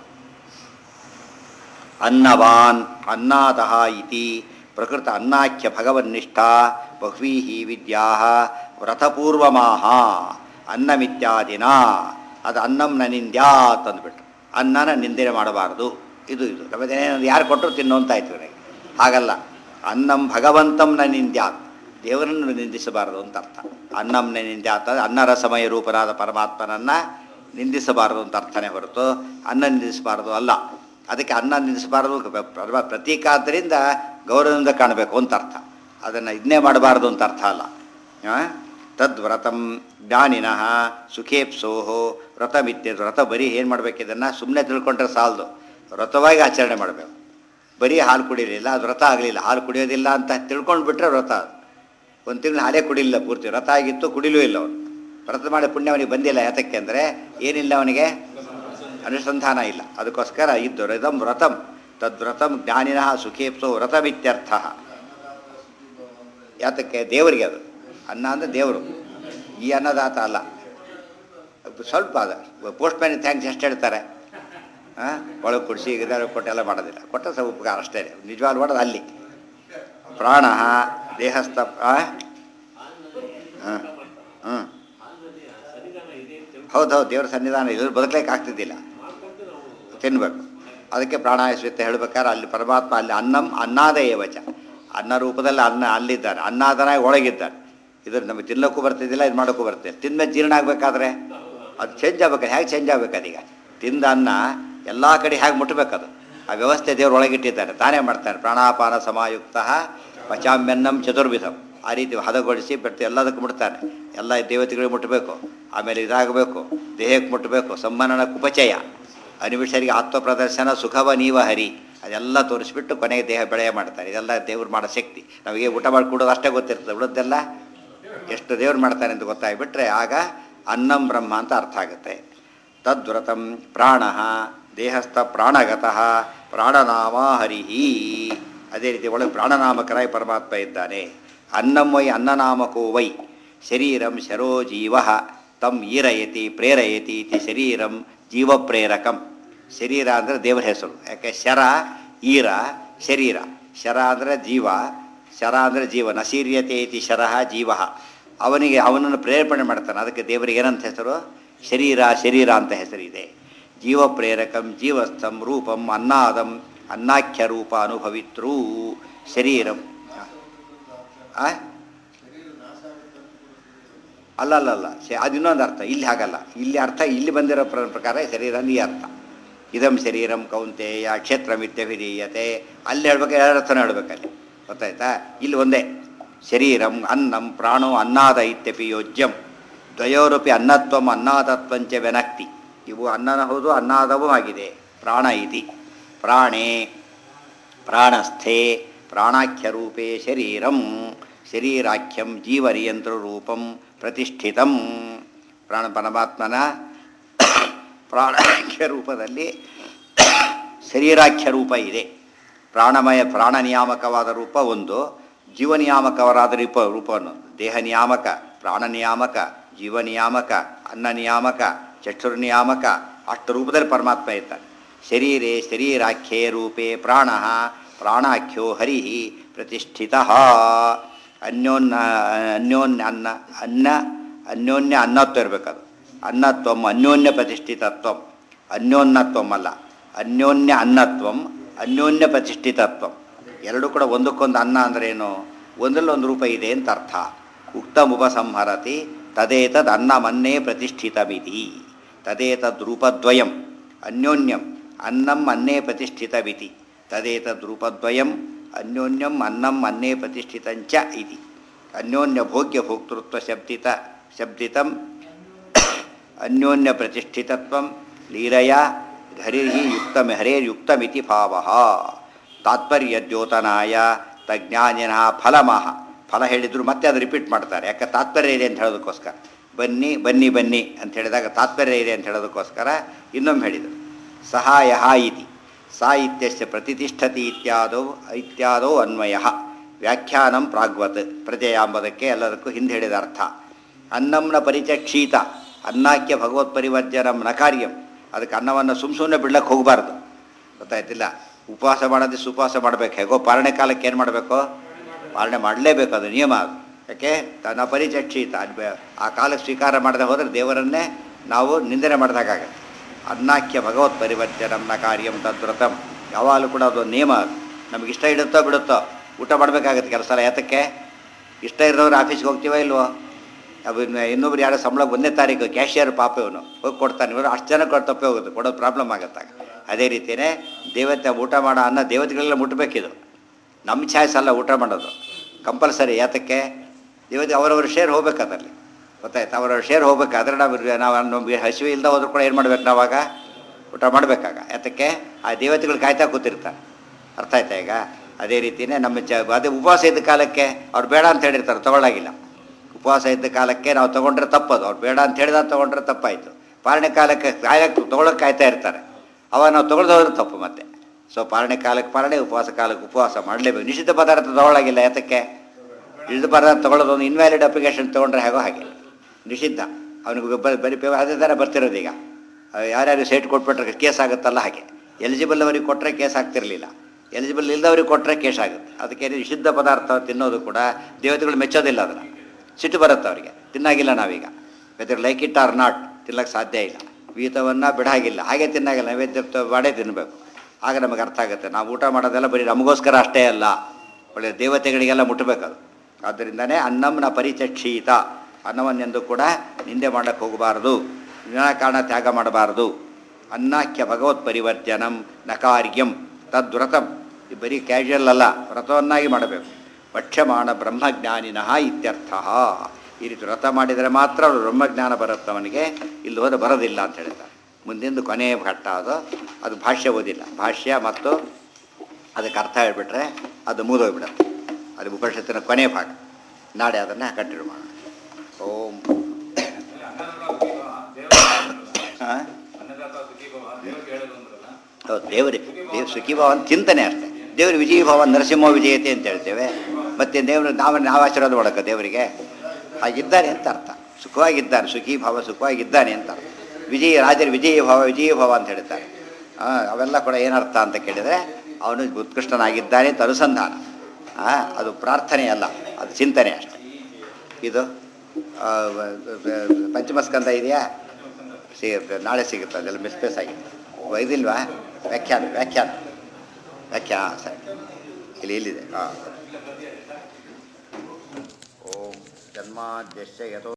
ಅನ್ನವಾನ್ ಅನ್ನಾದಃ ಇತಿ ಪ್ರಕೃತ ಅನ್ನಾಖ್ಯ ಭಗವನ್ನಿಷ್ಠಾ ಬಹ್ವೀ ವಿದ್ಯಾ ವ್ರತಪೂರ್ವಮಾಹ ಅನ್ನಮಿತ್ಯಾದಿನ ಅದು ಅನ್ನಂ ನ ನಿಂದ್ಯಾತ್ ಅಂದ್ಬಿಟ್ರು ಅನ್ನನ ನಿಂದನೆ ಮಾಡಬಾರದು ಇದು ಇದು ನಮ್ಮದೇನೇನು ಯಾರು ಕೊಟ್ಟರು ತಿನ್ನು ಅಂತ ಆಯ್ತು ನನಗೆ ಹಾಗಲ್ಲ ಅನ್ನಂ ಭಗವಂತಂ ನ ನಿಂದ್ಯಾತ್ ದೇವರನ್ನು ನಿಂದಿಸಬಾರದು ಅಂತ ಅರ್ಥ ಅನ್ನಂನೆ ನಿಂದೆ ಆತ ಅನ್ನರ ಸಮಯ ರೂಪನಾದ ಪರಮಾತ್ಮನನ್ನ ನಿಂದಿಸಬಾರದು ಅಂತ ಅರ್ಥನೇ ಹೊರತು ಅನ್ನ ನಿಂದಿಸಬಾರದು ಅಲ್ಲ ಅದಕ್ಕೆ ಅನ್ನ ನಿಂದಿಸಬಾರದು ಪ- ಪರಮ ಪ್ರತೀಕ ಆದ್ದರಿಂದ ಗೌರವದಿಂದ ಕಾಣಬೇಕು ಅಂತ ಅರ್ಥ ಅದನ್ನು ಇದನ್ನೇ ಮಾಡಬಾರದು ಅಂತ ಅರ್ಥ ಅಲ್ಲ ಆ? ತದ್ವ್ರತಂ ಜ್ಞಾನಿನಃ ಸುಖೇಪ್ಸೋಹೋ ವ್ರತಮಿತ್ಯ ವ್ರತ ಬರೀ ಏನು ಮಾಡ್ಬೇಕು ಇದನ್ನು ಸುಮ್ಮನೆ ತಿಳ್ಕೊಂಡ್ರೆ ಸಾಲದು ವ್ರತವಾಗಿ ಆಚರಣೆ ಮಾಡಬೇಕು ಬರೀ ಹಾಲು ಕುಡಿಯಲಿಲ್ಲ ಅದು ವ್ರತ ಆಗಲಿಲ್ಲ ಹಾಲು ಕುಡಿಯೋದಿಲ್ಲ ಅಂತ ತಿಳ್ಕೊಂಡು ಬಿಟ್ರೆ ವ್ರತ ಅದು ಒಂದು ತಿಂಗಳು ಹಾಲೇ ಕುಡಿಲಿಲ್ಲ ಪೂರ್ತಿ ವ್ರತ ಆಗಿತ್ತು ಕುಡಿಲೂ ಇಲ್ಲ ಅವನು ವ್ರತ ಮಾಡಿ ಪುಣ್ಯ ಅವನಿಗೆ ಬಂದಿಲ್ಲ ಯಾತಕ್ಕೆ ಅಂದರೆ ಏನಿಲ್ಲ ಅವನಿಗೆ ಅನುಸಂಧಾನ ಇಲ್ಲ ಅದಕ್ಕೋಸ್ಕರ ಇದ್ದು ರಥಂ ವ್ರತಂ ತದ್ವ್ರತಂ ಜ್ಞಾನಿನಃ ಸುಖೇಪ್ಸೋ ವ್ರತಮಿತ್ಯರ್ಥ ಯಾತಕ್ಕೆ ದೇವರಿಗೆ ಅದು ಅನ್ನ ಅಂದರೆ ದೇವರು ಈ ಅನ್ನದಾತ ಅಲ್ಲ ಸ್ವಲ್ಪ ಅದ ಪೋಸ್ಟ್ ಮ್ಯಾನ್ ಥ್ಯಾಂಕ್ಸ್ ಎಷ್ಟು ಹೇಳ್ತಾರೆ ಹಾಂ ಒಳಗೆ ಕುಡಿಸಿ ಇದೆಲ್ಲ ಕೊಟ್ಟೆಲ್ಲ ಮಾಡೋದಿಲ್ಲ ಕೊಟ್ಟ ಸ್ವಲ್ಪ ಉಪಕಾರ ಅಷ್ಟೇ ನಿಜವಾಗ್ಲೂ ಮಾಡೋದು ಅಲ್ಲಿ ಪ್ರಾಣ ದೇಹಸ್ಥ ಹಾಂ ಹಾಂ ಹೌದು ಹೌದು ದೇವ್ರ ಸನ್ನಿಧಾನ ಇಲ್ಲದ್ರೆ ಬದುಕಲಿಕ್ಕೆ ಆಗ್ತಿದ್ದಿಲ್ಲ ತಿನ್ಬೇಕು ಅದಕ್ಕೆ ಪ್ರಾಣಾಯಸ್ವಿತ ಹೇಳ್ಬೇಕಾದ್ರೆ ಅಲ್ಲಿ ಪರಮಾತ್ಮ ಅಲ್ಲಿ ಅನ್ನಂ ಅನ್ನಾದ ಏವಚ ಅನ್ನ ರೂಪದಲ್ಲಿ ಅನ್ನ ಅಲ್ಲಿದ್ದಾನೆ ಅನ್ನಾದನಾಗಿ ಒಳಗಿದ್ದಾನೆ ಇದು ನಮಗೆ ತಿನ್ನೋಕ್ಕೂ ಬರ್ತಿದ್ದಿಲ್ಲ ಇದು ಮಾಡೋಕ್ಕೂ ಬರ್ತಿಲ್ಲ ತಿಂದ್ಮೇಲೆ ಜೀರ್ಣ ಆಗಬೇಕಾದ್ರೆ ಅದು ಚೇಂಜ್ ಆಗ್ಬೇಕು ಹೇಗೆ ಚೇಂಜ್ ಆಗ್ಬೇಕು ಅದೀಗ ತಿಂದ ಅನ್ನ ಎಲ್ಲ ಕಡೆ ಹೇಗೆ ಮುಟ್ಟಬೇಕದು ಆ ವ್ಯವಸ್ಥೆ ದೇವ್ರು ಒಳಗಿಟ್ಟಿದ್ದಾನೆ ತಾನೇ ಮಾಡ್ತಾನೆ ಪ್ರಾಣಾಪಾನ ಸಮಾಯುಕ್ತ ಪಚಾಮ್ಯನ್ನಂ ಚತುರ್ವಿಧಂ ಆ ರೀತಿ ಹದಗೊಳಿಸಿ ಬಿಟ್ಟು ಎಲ್ಲದಕ್ಕೂ ಮುಟ್ತಾನೆ ಎಲ್ಲ ದೇವತೆಗಳಿಗೆ ಮುಟ್ಟಬೇಕು ಆಮೇಲೆ ಇದಾಗಬೇಕು ದೇಹಕ್ಕೆ ಮುಟ್ಟಬೇಕು ಸಮ್ಮನನ ಕುಪಚಯ ಅನಿಮಿಷರಿಗೆ ಆತ್ಮ ಪ್ರದರ್ಶನ ಸುಖವ ನೀವ ಹರಿ ಅದೆಲ್ಲ ತೋರಿಸ್ಬಿಟ್ಟು ಕೊನೆಗೆ ದೇಹ ಬೆಳೆಯ ಮಾಡ್ತಾರೆ ಇದೆಲ್ಲ ದೇವ್ರು ಮಾಡೋ ಶಕ್ತಿ ನಮಗೆ ಊಟ ಮಾಡಿ ಕೊಡೋದು ಅಷ್ಟೇ ಗೊತ್ತಿರ್ತದೆ ಉಳಿದೆಲ್ಲ ಎಷ್ಟು ದೇವ್ರು ಮಾಡ್ತಾನೆ ಅಂತ ಗೊತ್ತಾಗ್ಬಿಟ್ರೆ ಆಗ ಅನ್ನಂ ಬ್ರಹ್ಮ ಅಂತ ಅರ್ಥ ಆಗುತ್ತೆ ತದ್ವ್ರತಂ ಪ್ರಾಣ ದೇಹಸ್ಥ ಪ್ರಾಣಗತಃ ಪ್ರಾಣನಾಮ ಹರಿಹಿ ಅದೇ ರೀತಿ ಒಳಗೆ ಪ್ರಾಣನಾಮಕರಾಗಿ ಪರಮಾತ್ಮ ಇದ್ದಾನೆ ಅನ್ನಂ ವೈ ಅನ್ನನಾಮಕೋ ವೈ ಶರೀರಂ ಶರೋ ಜೀವ ತಂ ಈರಯತಿ ಪ್ರೇರಯತಿ ಇತಿ ಶರೀರಂ ಜೀವಪ್ರೇರಕಂ ಶರೀರ ಅಂದರೆ ದೇವರ ಹೆಸರು ಯಾಕೆ ಶರ ಈರ ಶರೀರ ಶರ ಅಂದರೆ ಜೀವ ಶರ ಅಂದರೆ ಜೀವ ನಸೀರ್ಯತೆ ಇತಿ ಶರಃ ಜೀವ ಅವನಿಗೆ ಅವನನ್ನು ಪ್ರೇರೇಪಣೆ ಮಾಡ್ತಾನೆ ಅದಕ್ಕೆ ದೇವರಿಗೆ ಏನಂತ ಹೆಸರು ಶರೀರ ಶರೀರ ಅಂತ ಹೆಸರಿದೆ ಜೀವ ಪ್ರೇರಕಂ ಜೀವಸ್ಥಂ ರೂಪಂ ಅನ್ನಾದಂ ಅನ್ನಾಖ್ಯ ರೂಪ ಅನುಭವಿತ್ರೂ ಶರೀರಂ ಆ? ಅಲ್ಲ ಅಲ್ಲ ಅಲ್ಲ ಶೆ- ಅದು ಇನ್ನೊಂದು ಅರ್ಥ ಇಲ್ಲಿ ಹಾಗಲ್ಲ ಇಲ್ಲಿ ಅರ್ಥ ಇಲ್ಲಿ ಬಂದಿರೋ ಪ್ರ- ಪ್ರಕಾರ ಶರೀರ ಈ ಅರ್ಥ ಇದಂ ಶರೀರಂ ಕೌಂತೆಯ ಕ್ಷೇತ್ರಮಿತ್ಯಭಿಧೀಯತೆ ಅಲ್ಲಿ ಹೇಳ್ಬೇಕು ಎರಡು ಅರ್ಥನ ಹೇಳ್ಬೇಕಲ್ಲಿ ಗೊತ್ತಾಯ್ತಾ ಇಲ್ಲಿ ಒಂದೇ ಶರೀರಂ ಅನ್ನಂ ಪ್ರಾಣೋ ಅನ್ನಾದ ಇತ್ಯಪಿ ಯೋಜ್ಯಂ ದ್ವಯೋರಪಿ ಅನ್ನತ್ವಂ ಅನ್ನಾದತ್ವಂಚ ವ್ಯನಕ್ತಿ ಇವು ಅನ್ನನ ಹೌದು ಅನ್ನಾದವೂ ಆಗಿದೆ ಪ್ರಾಣ ಇತಿ ಪ್ರಾಣೇ ಪ್ರಾಣಸ್ಥೆ ಪ್ರಾಣಾಖ್ಯರೂಪೇ ಶರೀರಂ ಶರೀರಾಖ್ಯಂ ಜೀವನಿಯಂತ್ರ ರೂಪಂ ಪ್ರತಿಷ್ಠಿತಂ ಪ್ರಾಣ ಪರಮಾತ್ಮನ ಪ್ರಾಣಾಖ್ಯ ರೂಪದಲ್ಲಿ ಶರೀರಾಖ್ಯ ರೂಪ ಇದೆ ಪ್ರಾಣಮಯ ಪ್ರಾಣ ನಿಯಾಮಕವಾದ ರೂಪ ಒಂದು ಜೀವ ನಿಯಾಮಕವರಾದ ರೂಪ ರೂಪ ಅನ್ನೋದು ದೇಹ ನಿಯಾಮಕ ಪ್ರಾಣ ನಿಯಾಮಕ ಜೀವ ನಿಯಾಮಕ ಅನ್ನ ನಿಯಾಮಕ ಚಕ್ಷುರ್ ನಿಯಾಮಕ ಅಷ್ಟು ರೂಪದಲ್ಲಿ ಪರಮಾತ್ಮ ಇದ್ದಾನೆ ಶರೀರೇ ಶರೀರಾಖ್ಯೇ ರೂಪೇ ಪ್ರಾಣ ಪ್ರಾಣಾಖ್ಯೋ ಹರಿ ಪ್ರತಿಷ್ಠಿತ ಅನ್ಯೋನ್ಯ ಅನ್ಯೋನ್ಯ ಅನ್ನ ಅನ್ನ ಅನ್ಯೋನ್ಯ ಅನ್ನತ್ವ ಇರಬೇಕದು ಅನ್ನತ್ವಂ ಅನ್ಯೋನ್ಯ ಪ್ರತಿಷ್ಠಿತತ್ವಂ ಅನ್ಯೋನ್ನತ್ವಂ ಅಲ್ಲ ಅನ್ಯೋನ್ಯ ಅನ್ನತ್ವಂ ಅನ್ಯೋನ್ಯ ಪ್ರತಿಷ್ಠಿತತ್ವಂ ಎರಡೂ ಕೂಡ ಒಂದಕ್ಕೊಂದು ಅನ್ನ ಅಂದ್ರೇನು ಒಂದರಲ್ಲಿ ಒಂದು ರೂಪ ಇದೆ ಅಂತ ಅರ್ಥ ಉಕ್ತಮುಪಸಂಹರತಿ ತದೇತದ್ ಅನ್ನಮನ್ನೇ ಪ್ರತಿಷ್ಠಿತಮಿತಿ ತದೇತದ್ ರೂಪದ್ವಯಂ ಅನ್ಯೋನ್ಯಂ ಅನ್ನಂ ಅನ್ನೇ ಪ್ರತಿಷ್ಠಿತಮಿತಿ ತದೇತದ್ ರೂಪದ್ವಯಂ ಅನ್ಯೋನ್ಯಂ ಅನ್ನಂ ಅನ್ನೇ ಪ್ರತಿಷ್ಠಿತಂಚ ಇತಿ ಅನ್ಯೋನ್ಯ ಭೋಗ್ಯ ಭೋಕ್ತೃತ್ವ ಶಬ್ದಿತ ಶಬ್ದಿತಂ ಅನ್ಯೋನ್ಯ ಪ್ರತಿಷ್ಠಿತತ್ವಂ ಲೀಲೆಯ ಹರಿರ್ಹಿ ಯುಕ್ತಮ ಹರೇರ್ಯುಕ್ತಮಿತಿ ಭಾವ ತಾತ್ಪರ್ಯದ್ಯೋತನಾಯ ತಜ್ಞಾನಿನ ಫಲಮಹ ಫಲ ಹೇಳಿದ್ರು ಮತ್ತೆ ಅದು ರಿಪೀಟ್ ಮಾಡ್ತಾರೆ ಯಾಕೆ ತಾತ್ಪರ್ಯ ಇದೆ ಅಂತ ಹೇಳೋದಕ್ಕೋಸ್ಕರ ಬನ್ನಿ ಬನ್ನಿ ಬನ್ನಿ ಅಂತ ಹೇಳಿದಾಗ ತಾತ್ಪರ್ಯ ಇದೆ ಅಂತ ಹೇಳೋದಕ್ಕೋಸ್ಕರ ಇನ್ನೊಮ್ಮೆ ಹೇಳಿದರು ಸಹಾಯ ಇತಿ ಸಾಹಿತ್ಯಸ್ಯ ಪ್ರತಿಷ್ಠತಿ ಇತ್ಯಾದೋ ಇತ್ಯಾದೋ ಅನ್ವಯ ವ್ಯಾಖ್ಯಾನಂ ಪ್ರಾಗ್ವತ್ ಪ್ರಜೆಯಾಂಬದಕ್ಕೆ ಎಲ್ಲದಕ್ಕೂ ಹಿಂದೆ ಹೇಳಿದ ಅರ್ಥ ಅನ್ನಂನ ಪರಿಚಕ್ಷೀತ ಅನ್ನಕ್ಕೆ ಭಗವತ್ ಪರಿವರ್ಜನಂ ನ ಕಾರ್ಯಂ ಅದಕ್ಕೆ ಅನ್ನವನ್ನು ಸುಮ್ ಸುಮ್ಮನೆ ಬಿಡ್ಲಕ್ಕೆ ಹೋಗಬಾರ್ದು ಗೊತ್ತಾಯ್ತಿಲ್ಲ ಉಪವಾಸ ಮಾಡೋದು ಸುಪವಾಸ ಮಾಡಬೇಕು ಹೇಗೋ ಪಾರಣೆ ಕಾಲಕ್ಕೆ ಏನು ಮಾಡಬೇಕು ಪಾಲನೆ ಮಾಡಲೇಬೇಕು ಅದು ನಿಯಮ ಅದು ಯಾಕೆ ತನ್ನ ಪರಿಚಕ್ಷೀತ ಅದ್ ಬೆ- ಆ ಕಾಲಕ್ಕೆ ಸ್ವೀಕಾರ ಮಾಡದೆ ಹೋದರೆ ದೇವರನ್ನೇ ನಾವು ನಿಂದನೆ ಮಾಡಿದಾಗತ್ತೆ ಅನ್ನಕ್ಕೆ ಭಗವತ್ ಪರಿವರ್ಜನಂನ ಕಾರ್ಯಂ ತದ್ವ್ರತಂ ಯಾವಾಗಲೂ ಕೂಡ ಅದೊಂದು ನಿಯಮ ಅದು ನಮಗೆ ಇಷ್ಟ ಇಡುತ್ತೋ ಬಿಡುತ್ತೋ ಊಟ ಮಾಡಬೇಕಾಗತ್ತೆ ಕೆಲಸ ಎಲ್ಲ ಯಾತಕ್ಕೆ ಇಷ್ಟ ಇರೋರು ಆಫೀಸ್ಗೆ ಹೋಗ್ತೀವ ಇಲ್ವೋ ಅವು ಇನ್ನು ಇನ್ನೊಬ್ರು ಯಾರೋ ಸಂಬಳ ಒಂದನೇ ತಾರೀಕು ಕ್ಯಾಶಿಯರ್ ಪಾಪ ಇವನು ಹೋಗಿ ಕೊಡ್ತಾನೆ ಇವರು ಅಷ್ಟು ಜನ ಕೊಟ್ಟು ತಪ್ಪೇ ಹೋಗುತ್ತೆ ಕೊಡೋದು ಪ್ರಾಬ್ಲಮ್ ಆಗುತ್ತಾಗ ಅದೇ ರೀತಿಯೇ ದೇವತೆ ಊಟ ಮಾಡೋ ಅನ್ನ ದೇವತೆಗಳೆಲ್ಲ ಮುಟ್ಟಬೇಕಿದು ನಮ್ಮ ಚಾಯ್ಸ್ ಅಲ್ಲ ಊಟ ಮಾಡೋದು ಕಂಪಲ್ಸರಿ ಯಾತಕ್ಕೆ ದೇವತೆ ಅವರವ್ರ ಶೇರ್ ಹೋಗ್ಬೇಕು ಅದರಲ್ಲಿ ಗೊತ್ತಾಯ್ತು ಅವರವ್ರ ಶೇರ್ ಹೋಗ್ಬೇಕಾದ್ರೆ ನಾವು ನಾವು ನಮಗೆ ಹಸಿವೆ ಇಲ್ಲದ ಹೋದ್ರೂ ಕೂಡ ಏನು ಮಾಡ್ಬೇಕು ನಾವಾಗ ಊಟ ಮಾಡಬೇಕಾಗ ಯಾತಕ್ಕೆ ಆ ದೇವತೆಗಳು ಕಾಯ್ತಾ ಕೂತಿರ್ತಾರೆ ಅರ್ಥ ಆಯ್ತಾ ಈಗ ಅದೇ ರೀತಿಯೇ ನಮ್ಮ ಚ ಅದೇ ಉಪವಾಸ ಇದ್ದ ಕಾಲಕ್ಕೆ ಅವ್ರು ಬೇಡ ಅಂತ ಹೇಳಿರ್ತಾರೆ ತೊಗೊಳ್ಳಾಗಿಲ್ಲ ಉಪವಾಸ ಇದ್ದ ಕಾಲಕ್ಕೆ ನಾವು ತೊಗೊಂಡ್ರೆ ತಪ್ಪದು ಅವ್ರು ಬೇಡ ಅಂತ ಹೇಳಿದ ತೊಗೊಂಡ್ರೆ ತಪ್ಪಾಯಿತು ಪಾಲನೆ ಕಾಲಕ್ಕೆ ಕಾಯಕ್ಕೆ ತೊಗೊಳಕ್ಕೆ ಕಾಯ್ತಾ ಇರ್ತಾರೆ ಅವಾಗ ನಾವು ತೊಗೊಳ್ದೋದ್ರೆ ತಪ್ಪು ಮತ್ತೆ ಸೊ ಪಾಲನೆ ಕಾಲಕ್ಕೆ ಪಾಲನೆ ಉಪವಾಸ ಕಾಲಕ್ಕೆ ಉಪವಾಸ ಮಾಡಲೇಬೇಕು ನಿಷಿದ್ಧ ಪದಾರ್ಥ ತೊಗೊಳಾಗಿಲ್ಲ ಯಾತಕ್ಕೆ ನಿಷಿದ್ಧ ಪದಾರ್ಥ ತೊಗೊಳ್ಳೋದು ಒಂದು ಇನ್ವ್ಯಾಲಿಡ್ ಅಪ್ಲಿಕೇಶನ್ ತೊಗೊಂಡ್ರೆ ಹೇಗೋ ಹಾಗೆ ನಿಷಿದ್ಧ ಅವನಿಗೆ ಬ- ಬರೀ ಪೇ- ಅದೇ ಥರ ಬರ್ತಿರೋದು ಈಗ ಅಹ್ ಯಾರ್ಯಾರು ಸೈಟ್ ಕೊಟ್ಬಿಟ್ರೆ ಕೇಸ್ ಆಗುತ್ತಲ್ಲ ಹಾಗೆ ಎಲಿಜಿಬಲ್ ಅವರಿಗೆ ಕೊಟ್ಟರೆ ಕೇಸ್ ಆಗ್ತಿರಲಿಲ್ಲ ಎಲಿಜಿಬಲ್ ಇಲ್ಲದವ್ರಿಗೆ ಕೊಟ್ಟರೆ ಕೇಸ್ ಆಗುತ್ತೆ ಅದಕ್ಕೆ ನಿಷಿದ್ಧ ಪದಾರ್ಥ ತಿನ್ನೋದು ಕೂಡ ದೇವತೆಗಳು ಮೆಚ್ಚೋದಿಲ್ಲ ಅದನ್ನು ಸಿಟ್ಟು ಬರುತ್ತೆ ಅವರಿಗೆ ತಿನ್ನಾಗಿಲ್ಲ ನಾವೀಗ weather like it are not ತಿನ್ನಕ್ಕೆ ಸಾಧ್ಯ ಇಲ್ಲ ವೀತವನ್ನು ಬಿಡಾಗಿಲ್ಲ ಹಾಗೆ ತಿನ್ನಾಗಿಲ್ಲ ನೈವೇದ್ಯ ತ- ಮಾಡೇ ತಿನ್ನಬೇಕು ಆಗ ನಮಗೆ ಅರ್ಥ ಆಗುತ್ತೆ ನಾವು ಊಟ ಮಾಡೋದೆಲ್ಲ ಬರೀ ನಮಗೋಸ್ಕರ ಅಷ್ಟೇ ಅಲ್ಲ ಒಳ್ಳೆಯ ದೇವತೆಗಳಿಗೆಲ್ಲ ಮುಟ್ಟಬೇಕದು ಆದ್ದರಿಂದನೇ ಅನ್ನಂನ ಪರಿಚಕ್ಷೀತ ಅನ್ನವನ್ನೆಂದು ಕೂಡ ನಿಂದೆ ಮಾಡಕ್ಕೆ ಹೋಗಬಾರದು ವಿನಾಕಾರಣ ತ್ಯಾಗ ಮಾಡಬಾರದು ಅನ್ನಕ್ಯ ಭಗವತ್ ಪರಿವರ್ಜನಂ ನಕಾರ್ಯಂ ತದ್ವ್ರತಂ ಇದು ಬರೀ ಕ್ಯಾಶುಯಲ್ ಅಲ್ಲ ವ್ರತವನ್ನಾಗಿ ಮಾಡಬೇಕು ಪಕ್ಷಮಾಣ ಬ್ರಹ್ಮಜ್ಞಾನಿನಃ ಇತ್ಯರ್ಥ ಈ ರೀತಿ ವ್ರತ ಮಾಡಿದರೆ ಮಾತ್ರ ಅವರು ಬ್ರಹ್ಮಜ್ಞಾನ ಬರುತ್ತೆ ಅವನಿಗೆ ಇಲ್ಲಿ ಹೋದ್ರೆ ಬರೋದಿಲ್ಲ ಅಂತ ಹೇಳ್ತಾರೆ ಮುಂದಿಂದು ಕೊನೆಯ ಘಟ್ಟ ಅದು ಅದು ಭಾಷ್ಯ ಓದಿಲ್ಲ ಭಾಷ್ಯ ಮತ್ತು ಅದಕ್ಕೆ ಅರ್ಥ ಹೇಳ್ಬಿಟ್ರೆ ಅದು ಮುಗಿದೋಗ್ಬಿಡುತ್ತೆ ಅದು ಉಪನಿಷತ್ತಿನ ಕೊನೆಯ ಭಾಗ ನಾಳೆ ಅದನ್ನು ಕಂಟಿನ್ಯೂ ಮಾಡೋಣ ಓಂ ಹಾಂ ಹೌದು ದೇವರಿಗೆ ದೇವ್ ಸುಖೀಭಾವ ಅಂತ ಚಿಂತನೆ ಅಷ್ಟೇ ದೇವ್ರ ವಿಜಯ ಭಾವ ನರಸಿಂಹ ವಿಜಯತೆ ಅಂತ ಹೇಳ್ತೇವೆ ಮತ್ತೆ ದೇವರು ನಾವು ನಾವು ಆಶೀರ್ವಾದ ಮಾಡಕ್ಕ ದೇವರಿಗೆ ಹಾಗಿದ್ದಾನೆ ಅಂತ ಅರ್ಥ ಸುಖವಾಗಿದ್ದಾನೆ ಸುಖೀ ಭಾವ ಸುಖವಾಗಿದ್ದಾನೆ ಅಂತ ಅರ್ಥ ವಿಜಯ ರಾಜರ ವಿಜಯ ಭಾವ ವಿಜಯ ಭಾವ ಅಂತ ಹೇಳ್ತಾರೆ ಆ, ಅವೆಲ್ಲ ಕೂಡ ಏನರ್ಥ ಅಂತ ಕೇಳಿದರೆ ಅವನು ಉತ್ಕೃಷ್ಟನಾಗಿದ್ದಾನೆ ಅಂತ ಅನುಸಂಧಾನ ಆ, ಅದು ಪ್ರಾರ್ಥನೆ ಅಲ್ಲ ಅದು ಚಿಂತನೆ ಅಷ್ಟೆ ಇದು ಆ, ವ- ವ- ಪಂಚಮಸ್ಕಂದ ಇದೆಯಾ ಸಿಗುತ್ತೆ ನಾಳೆ ಸಿಗುತ್ತೆ ಅದೆಲ್ಲ ಮಿಸ್ಪೇಸ್ ಆಗಿದೆ ಇದಿಲ್ವಾ ವ್ಯಾಖ್ಯಾನ ವ್ಯಾಖ್ಯಾನ ವ್ಯಾಖ್ಯಾನ ಸರಿ ಇಲ್ಲಿ ಇಲ್ಲಿದೆ ಹಾಂ ಓಂ ಜನ್ಮಾದ್ಯಶ್ಯ ಯಥೋ